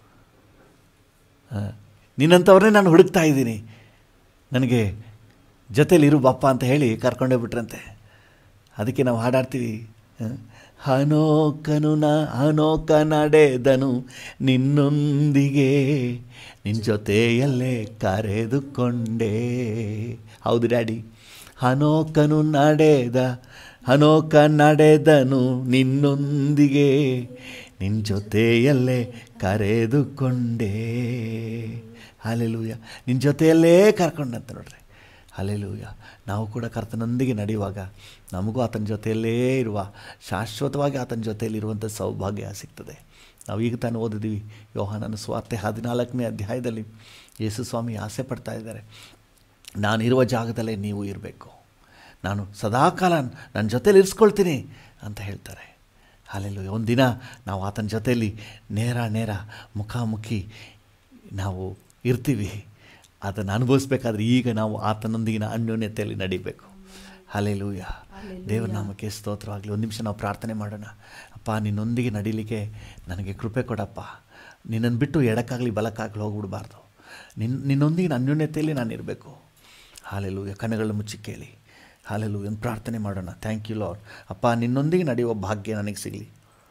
ಆ, ನಿನ್ನಂಥವ್ರನ್ನೇ ನಾನು ಹುಡುಕ್ತಾ ಇದ್ದೀನಿ ನನಗೆ ಜೊತೇಲಿ ಇರು ಬಾಪ್ಪ ಅಂತ ಹೇಳಿ ಕರ್ಕೊಂಡೇ ಬಿಟ್ರಂತೆ ಅದಕ್ಕೆ ನಾವು ಹಾಡಾಡ್ತೀವಿ ಆ, ಹನೋಕನು ನ ಹನೋಕ ನಡೆದನು ನಿನ್ನೊಂದಿಗೆ ನಿನ್ನ ಜೊತೆಯಲ್ಲೇ ಕರೆದುಕೊಂಡೆ ಹೌದು ಡ್ಯಾಡಿ ಹನೋಕನು ನಡೆದ ಹನೋಕ ನಡೆದನು ನಿನ್ನೊಂದಿಗೆ ನಿನ್ನ ಜೊತೆಯಲ್ಲೇ ಕರೆದುಕೊಂಡೆ ಹಾಲೆಲೂಯ ನಿನ್ನ ಜೊತೆಯಲ್ಲೇ ಕರ್ಕೊಂಡಂತ ನೋಡ್ರಿ ಹಾಲೆಲೂಯ ನಾವು ಕೂಡ ಕರ್ತನೊಂದಿಗೆ ನಡೆಯುವಾಗ ನಮಗೂ ಆತನ ಜೊತೆಯಲ್ಲೇ ಇರುವ ಶಾಶ್ವತವಾಗಿ ಆತನ ಜೊತೆಯಲ್ಲಿ ಇರುವಂಥ ಸೌಭಾಗ್ಯ ಸಿಗ್ತದೆ ನಾವು ಈಗ ತಾನು ಓದಿದ್ದೀವಿ ಯೋಹಾನನ ಸ್ವಾರ್ತೆ ಹದಿನಾಲ್ಕನೇ ಅಧ್ಯಾಯದಲ್ಲಿ ಯೇಸು ಸ್ವಾಮಿ ಆಸೆ ಪಡ್ತಾ ಇದ್ದಾರೆ ನಾನಿರುವ ಜಾಗದಲ್ಲೇ ನೀವು ಇರಬೇಕು ನಾನು ಸದಾಕಾಲ ನನ್ನ ಜೊತೇಲಿ ಇರಿಸ್ಕೊಳ್ತೀನಿ ಅಂತ ಹೇಳ್ತಾರೆ ಹಾಲೆಲ್ಲ ಒಂದಿನ ನಾವು ಆತನ ಜೊತೆಯಲ್ಲಿ ನೇರ ನೇರ ಮುಖಾಮುಖಿ ನಾವು ಇರ್ತೀವಿ ಅದನ್ನು ಅನುಭವಿಸ್ಬೇಕಾದ್ರೆ ಈಗ ನಾವು ಆತನೊಂದಿಗಿನ ಅನ್ಯೋನ್ಯತೆಯಲ್ಲಿ ನಡಿಬೇಕು ಹಾಲೆಲೂಯ ದೇವರ ನಾಮಕ್ಕೆ ಸ್ತೋತ್ರವಾಗಲಿ ಒಂದು ನಿಮಿಷ ನಾವು ಪ್ರಾರ್ಥನೆ ಮಾಡೋಣ ಅಪ್ಪ ನಿನ್ನೊಂದಿಗೆ ನಡೀಲಿಕ್ಕೆ ನನಗೆ ಕೃಪೆ ಕೊಡಪ್ಪ ನಿನ್ನನ್ನು ಬಿಟ್ಟು ಎಡಕ್ಕಾಗಲಿ ಬಲಕ್ಕಾಗಲಿ ಹೋಗ್ಬಿಡ್ಬಾರ್ದು ನಿನ್ನ ನಿನ್ನೊಂದಿಗಿನ ಅನ್ಯೋನ್ಯತೆಯಲ್ಲಿ ನಾನು ಇರಬೇಕು ಹಾಲೆಲೂಯ ಕಣ್ಣುಗಳ ಮುಚ್ಚಿ ಕೇಳಿ ಹಾಲೆಲು ಒಂದು ಪ್ರಾರ್ಥನೆ ಮಾಡೋಣ ಥ್ಯಾಂಕ್ ಯು ಲಾರ್ಡ್ ಅಪ್ಪ ನಿನ್ನೊಂದಿಗೆ ನಡೆಯುವ ಭಾಗ್ಯ ನನಗೆ ಸಿಗಲಿ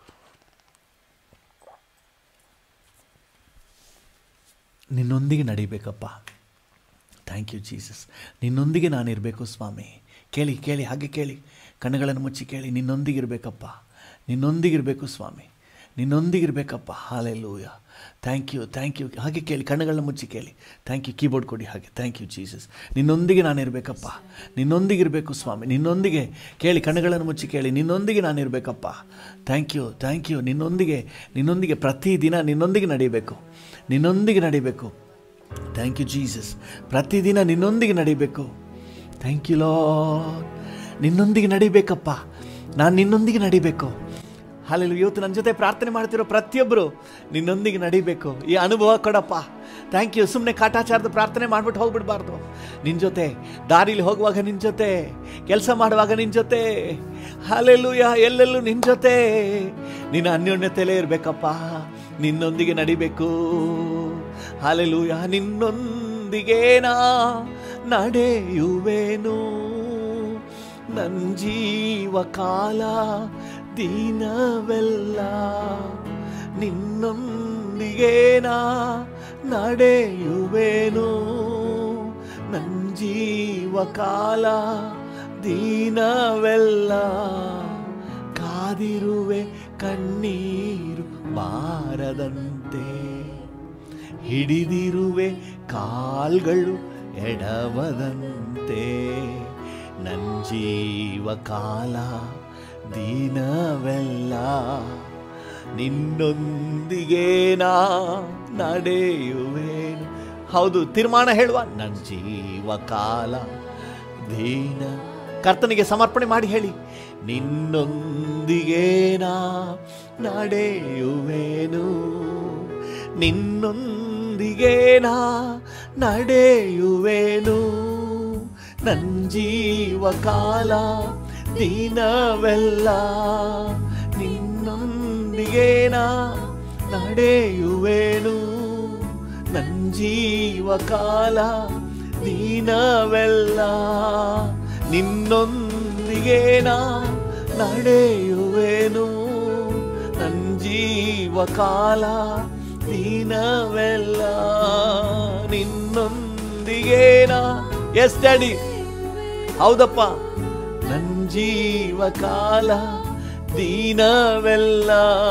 ನಿನ್ನೊಂದಿಗೆ ನಡಿಬೇಕಪ್ಪ ಥ್ಯಾಂಕ್ ಯು ಜೀಸಸ್ ನಿನ್ನೊಂದಿಗೆ ನಾನಿರಬೇಕು ಸ್ವಾಮಿ ಕೇಳಿ ಕೇಳಿ ಹಾಗೆ ಕೇಳಿ ಕಣ್ಣುಗಳನ್ನು ಮುಚ್ಚಿ ಕೇಳಿ ನಿನ್ನೊಂದಿಗಿರಬೇಕಪ್ಪ ನಿನ್ನೊಂದಿಗಿರಬೇಕು ಸ್ವಾಮಿ ನಿನ್ನೊಂದಿಗಿರಬೇಕಪ್ಪ hallelujah thank you thank you ಹಾಗೆ ಕೇಳಿ ಕಣ್ಣುಗಳನ್ನ ಮುಚ್ಚಿ ಕೇಳಿ ಥ್ಯಾಂಕ್ ಯು ಕೀಬೋರ್ಡ್ ಕೊಡಿ ಹಾಗೆ ಥ್ಯಾಂಕ್ ಯು ಜೀಸಸ್ ನಿನ್ನೊಂದಿಗೆ ನಾನಿರಬೇಕಪ್ಪ ನಿನ್ನೊಂದಿಗಿರಬೇಕು ಸ್ವಾಮಿ ನಿನ್ನೊಂದಿಗೆ ಕೇಳಿ ಕಣ್ಣುಗಳನ್ನು ಮುಚ್ಚಿ ಕೇಳಿ ನಿನ್ನೊಂದಿಗೆ ನಾನಿರಬೇಕಪ್ಪ ಥ್ಯಾಂಕ್ ಯು ಥ್ಯಾಂಕ್ ಯು ನಿನ್ನೊಂದಿಗೆ ನಿನ್ನೊಂದಿಗೆ ಪ್ರತಿದಿನ ನಿನ್ನೊಂದಿಗೆ ನಡೀಬೇಕು ನಿನ್ನೊಂದಿಗೆ ನಡೀಬೇಕು ಥ್ಯಾಂಕ್ ಯು ಜೀಸಸ್ ಪ್ರತಿದಿನ ನಿನ್ನೊಂದಿಗೆ ನಡಿಬೇಕು ಥ್ಯಾಂಕ್ ಯು ಲಾರ್ಡ್ ನಿನ್ನೊಂದಿಗೆ ನಡಿಬೇಕಪ್ಪ ನಾನು ನಿನ್ನೊಂದಿಗೆ ನಡಿಬೇಕು ಹಾಲೆಲ್ಲ ಇವತ್ತು ನನ್ನ ಜೊತೆ ಪ್ರಾರ್ಥನೆ ಮಾಡ್ತಿರೋ ಪ್ರತಿಯೊಬ್ಬರು ನಿನ್ನೊಂದಿಗೆ ನಡಿಬೇಕು ಈ ಅನುಭವ ಕೊಡಪ್ಪ ಥ್ಯಾಂಕ್ ಯು ಸುಮ್ಮನೆ ಕಾಟಾಚಾರದ ಪ್ರಾರ್ಥನೆ ಮಾಡ್ಬಿಟ್ಟು ಹೋಗ್ಬಿಡ್ಬಾರ್ದು ನಿನ್ನ ಜೊತೆ ದಾರಿಲಿ ಹೋಗುವಾಗ ನಿನ್ನ ಜೊತೆ ಕೆಲಸ ಮಾಡುವಾಗ ನಿನ್ನ ಜೊತೆ ಹಾಲೆಲ್ಲೂಯ ಎಲ್ಲೆಲ್ಲೂ ನಿನ್ನ ಜೊತೆ ನಿನ್ನ ಅನ್ಯೋನ್ಯತೆಯಲ್ಲೇ ಇರಬೇಕಪ್ಪ ನಿನ್ನೊಂದಿಗೆ ನಡಿಬೇಕು ಹಾಲೆಲೂಯ ನಿನ್ನೊಂದಿಗೆ ನಾ ನಡೆಯುವೆನು ನನ್ನ ಜೀವ ಕಾಲ ದಿನವೆಲ್ಲ ನಿನ್ನೊಂದಿಗೆ ನಾ ನಡೆಯುವೆನು ನನ್ನ ಜೀವಕಾಲ ದೀನವೆಲ್ಲ ಕಾದಿರುವೆ ಕಣ್ಣೀರು ಬಾರದಂತೆ ಹಿಡಿದಿರುವೆ ಕಾಲ್ಗಳು ಎಡವದಂತೆ ನನ್ನ ಜೀವಕಾಲ ದೀನವೆಲ್ಲ ನಿನ್ನೊಂದಿಗೆ ನಾ ನಡೆಯುವೇನು ಹೌದು ತೀರ್ಮಾನ ಹೇಳುವ ನನ್ನ ಜೀವಕಾಲ ದೀನ ಕರ್ತನಿಗೆ ಸಮರ್ಪಣೆ ಮಾಡಿ ಹೇಳಿ ನಿನ್ನೊಂದಿಗೆ ನಾ ನಡೆಯುವೇನು ನಿನ್ನೊಂದಿಗೆ ನಾ ನಡೆಯುವೇನು ನನ್ನ ಜೀವಕಾಲ ದಿನವೆಲ್ಲ ನಿನ್ನೊಂದಿಗೆ ನಾ ನಡೆಯುವೇನು ನನ್ನ ಜೀವಕಾಲ ದಿನವೆಲ್ಲ ನಿನ್ನೊಂದಿಗೆ ನಾ ನಡೆಯುವೇನು ನನ್ನ ಜೀವಕಾಲ ದಿನವೆಲ್ಲ ನಿನ್ನೊಂದಿಗೆ ನಾ ಎಸ್ ಡ್ಯಾಡಿ ಹೌದಪ್ಪ ನನ್ನ ಜೀವಕಾಲ ದೀನವೆಲ್ಲ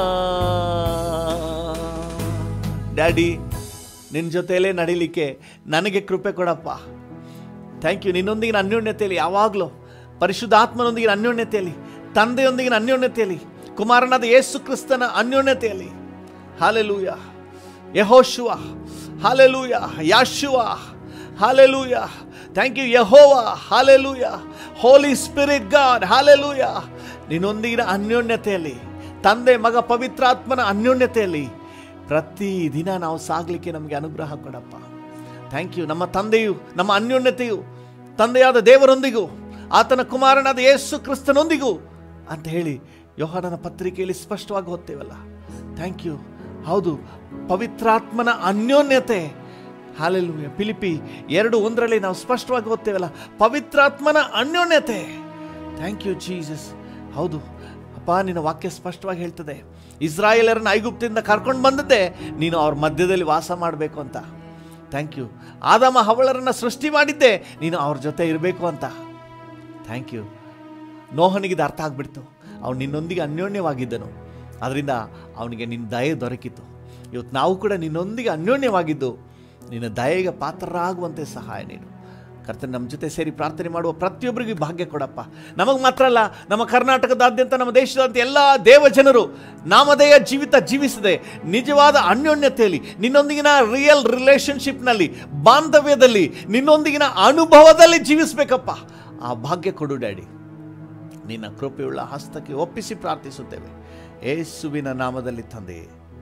ಡ್ಯಾಡಿ ನಿನ್ನ ಜೊತೆಯಲ್ಲೇ ನಡಿಲಿಕ್ಕೆ ನನಗೆ ಕೃಪೆ ಕೊಡಪ್ಪ ಥ್ಯಾಂಕ್ ಯು ನಿನ್ನೊಂದಿಗಿನ ಅನ್ಯೋನ್ಯತೆಯಲ್ಲಿ ಯಾವಾಗಲೂ ಪರಿಶುದ್ಧಾತ್ಮನೊಂದಿಗಿನ ಅನ್ಯೋನ್ಯತೆಯಲ್ಲಿ ತಂದೆಯೊಂದಿಗಿನ ಅನ್ಯೋನ್ಯತೆಯಲ್ಲಿ ಕುಮಾರನಾದ ಯೇಸು ಕ್ರಿಸ್ತನ ಅನ್ಯೋನ್ಯತೆಯಲ್ಲಿ hallelujah Yehoshua hallelujah Yeshua hallelujah thank you Jehovah hallelujah holy spirit God hallelujah ನಿನ್ನೊಂದಿಗಿನ ಅನ್ಯೋನ್ಯತೆಯಲ್ಲಿ ತಂದೆ ಮಗ ಪವಿತ್ರಾತ್ಮನ ಅನ್ಯೋನ್ಯತೆಯಲ್ಲಿ ಪ್ರತಿದಿನ ನಾವು ಸಾಗಲಿಕ್ಕೆ ನಮಗೆ ಅನುಗ್ರಹ ಕೊಡಪ್ಪ ಥ್ಯಾಂಕ್ ಯು ನಮ್ಮ ತಂದೆಯು ನಮ್ಮ ಅನ್ಯೋನ್ಯತೆಯು ತಂದೆಯಾದ ದೇವರೊಂದಿಗೂ ಆತನ ಕುಮಾರನಾದ ಯೇಸು ಕ್ರಿಸ್ತನೊಂದಿಗೂ ಅಂತ ಹೇಳಿ ಯೋಹಾನನ ಪತ್ರಿಕೆಯಲ್ಲಿ ಸ್ಪಷ್ಟವಾಗಿ ಓದ್ತೇವಲ್ಲ ಥ್ಯಾಂಕ್ ಯು ಹೌದು ಪವಿತ್ರಾತ್ಮನ ಅನ್ಯೋನ್ಯತೆ ಹಾಲೆಲೂಯ ಫಿಲಿಪಿ ಎರಡು ಒಂದರಲ್ಲಿ ನಾವು ಸ್ಪಷ್ಟವಾಗಿ ಓದ್ತೇವಲ್ಲ ಪವಿತ್ರಾತ್ಮನ ಅನ್ಯೋನ್ಯತೆ ಥ್ಯಾಂಕ್ ಯು ಜೀಸಸ್ ಹೌದು ಅಪ್ಪ ನಿನ್ನ ವಾಕ್ಯ ಸ್ಪಷ್ಟವಾಗಿ ಹೇಳ್ತದೆ ಇಸ್ರಾಯೇಲರನ್ನ ಐಗುಪ್ತಿಂದ ಕರ್ಕೊಂಡು ಬಂದದ್ದೇ ನೀನು ಅವ್ರ ಮಧ್ಯದಲ್ಲಿ ವಾಸ ಮಾಡಬೇಕು ಅಂತ ಥ್ಯಾಂಕ್ ಯು ಆದಮ ಹವಳರನ್ನ ಸೃಷ್ಟಿ ಮಾಡಿದ್ದೆ ನೀನು ಅವ್ರ ಜೊತೆ ಇರಬೇಕು ಅಂತ ಥ್ಯಾಂಕ್ ಯು ನೋಹನಿಗಿದು ಅರ್ಥ ಆಗ್ಬಿಡ್ತು ಅವನು ನಿನ್ನೊಂದಿಗೆ ಅನ್ಯೋನ್ಯವಾಗಿದ್ದನು ಅದರಿಂದ ಅವನಿಗೆ ನಿನ್ನ ದಯೆ ದೊರಕಿತು ಇವತ್ತು ನಾವು ಕೂಡ ನಿನ್ನೊಂದಿಗೆ ಅನ್ಯೋನ್ಯವಾಗಿದ್ದು ನಿನ್ನ ದಯೆಗೆ ಪಾತ್ರರಾಗುವಂತೆ ಸಹಾಯ ನೀಡು ಕರ್ತನ ನಮ್ಮ ಜೊತೆ ಸೇರಿ ಪ್ರಾರ್ಥನೆ ಮಾಡುವ ಪ್ರತಿಯೊಬ್ಬರಿಗೂ ಭಾಗ್ಯ ಕೊಡಪ್ಪ ನಮಗೆ ಮಾತ್ರ ಅಲ್ಲ ನಮ್ಮ ಕರ್ನಾಟಕದಾದ್ಯಂತ ನಮ್ಮ ದೇಶದಾದ್ಯಂತ ಎಲ್ಲ ದೇವಜನರು ನಾಮಧೇಯ ಜೀವಿತ ಜೀವಿಸದೆ ನಿಜವಾದ ಅನ್ಯೋನ್ಯತೆಯಲ್ಲಿ ನಿನ್ನೊಂದಿಗಿನ ರಿಯಲ್ ರಿಲೇಶನ್ಶಿಪ್ನಲ್ಲಿ ಬಾಂಧವ್ಯದಲ್ಲಿ ನಿನ್ನೊಂದಿಗಿನ ಅನುಭವದಲ್ಲಿ ಜೀವಿಸಬೇಕಪ್ಪ ಆ ಭಾಗ್ಯ ಕೊಡು ಡ್ಯಾಡಿ ನಿನ್ನ ಕೃಪೆಯುಳ್ಳ ಹಸ್ತಕ್ಕೆ ಒಪ್ಪಿಸಿ ಪ್ರಾರ್ಥಿಸುತ್ತೇವೆ ಏಸುವಿನ ನಾಮದಲ್ಲಿ ತಂದೆ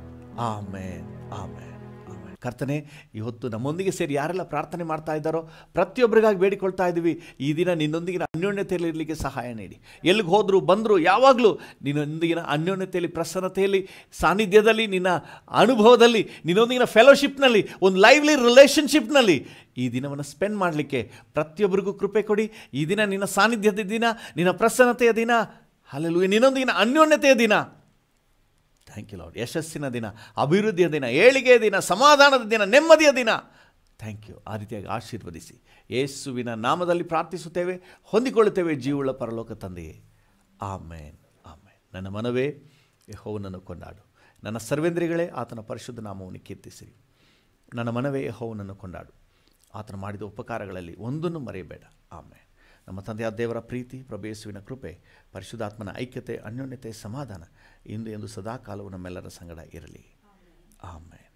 ಆಮೇನ್ ಆಮೇನ್ ಆಮೇನ್ ಕರ್ತನೆ ಇವತ್ತು ನಮ್ಮೊಂದಿಗೆ ಸೇರಿ ಯಾರೆಲ್ಲ ಪ್ರಾರ್ಥನೆ ಮಾಡ್ತಾ ಇದ್ದಾರೋ ಪ್ರತಿಯೊಬ್ಬರಿಗಾಗಿ ಬೇಡಿಕೊಳ್ತಾ ಇದ್ದೀವಿ ಈ ದಿನ ನಿನ್ನೊಂದಿಗಿನ ಅನ್ಯೋನ್ಯತೆಯಲ್ಲಿ ಇರಲಿಕ್ಕೆ ಸಹಾಯ ನೀಡಿ ಎಲ್ಲಿಗೆ ಹೋದ್ರು ಬಂದರು ಯಾವಾಗಲೂ ನಿನ್ನೊಂದಿಗಿನ ಅನ್ಯೋನ್ಯತೆಯಲ್ಲಿ ಪ್ರಸನ್ನತೆಯಲ್ಲಿ ಸಾನ್ನಿಧ್ಯದಲ್ಲಿ ನಿನ್ನ ಅನುಭವದಲ್ಲಿ ನಿನ್ನೊಂದಿಗಿನ ಫೆಲೋಶಿಪ್ನಲ್ಲಿ ಒಂದು ಲೈವ್ಲಿ ರಿಲೇಷನ್ಶಿಪ್ನಲ್ಲಿ ಈ ದಿನವನ್ನು ಸ್ಪೆಂಡ್ ಮಾಡಲಿಕ್ಕೆ ಪ್ರತಿಯೊಬ್ಬರಿಗೂ ಕೃಪೆ ಕೊಡಿ ಈ ದಿನ ನಿನ್ನ ಸಾನ್ನಿಧ್ಯದ ದಿನ ನಿನ್ನ ಪ್ರಸನ್ನತೆಯ ದಿನ ಅಲ್ಲೆಲ್ಲೂ ನಿನ್ನೊಂದಿಗಿನ ಅನ್ಯೋನ್ಯತೆಯ ದಿನ ಥ್ಯಾಂಕ್ ಯು ಲಾರ್ಡ್ ಯಶಸ್ಸಿನ ದಿನ ಅಭಿವೃದ್ಧಿಯ ದಿನ ಏಳಿಗೆಯ ದಿನ ಸಮಾಧಾನದ ದಿನ ನೆಮ್ಮದಿಯ ದಿನ ಥ್ಯಾಂಕ್ ಯು ಆ ರೀತಿಯಾಗಿ ಆಶೀರ್ವದಿಸಿ ಯೇಸುವಿನ ನಾಮದಲ್ಲಿ ಪ್ರಾರ್ಥಿಸುತ್ತೇವೆ ಹೊಂದಿಕೊಳ್ಳುತ್ತೇವೆ ಜೀವುಳ್ಳ ಪರಲೋಕ ತಂದೆಯೇ ಆಮೇನ್ ಆಮೇನ್ ನನ್ನ ಮನವೇ ಯಹೋವನನ್ನು ಕೊಂಡಾಡು ನನ್ನ ಸರ್ವೇಂದ್ರಿಗಳೇ ಆತನ ಪರಿಶುದ್ಧ ನಾಮವನ್ನು ಕೀರ್ತಿಸಿರಿ ನನ್ನ ಮನವೇ ಯಹೋವನನ್ನು ಕೊಂಡಾಡು ಆತನು ಮಾಡಿದ ಉಪಕಾರಗಳಲ್ಲಿ ಒಂದನ್ನು ಮರೆಯಬೇಡ ಆಮೇಲೆ ನಮ್ಮ ತಂದೆಯಾದ ದೇವರ ಪ್ರೀತಿ ಪ್ರಭೇಸುವಿನ ಕೃಪೆ ಪರಿಶುದ್ಧಾತ್ಮನ ಐಕ್ಯತೆ ಅನ್ಯೋನ್ಯತೆ ಸಮಾಧಾನ ಇಂದು ಎಂದು ಸದಾಕಾಲವು ನಮ್ಮೆಲ್ಲರ ಸಂಗಡ ಇರಲಿ ಆಮೇಲೆ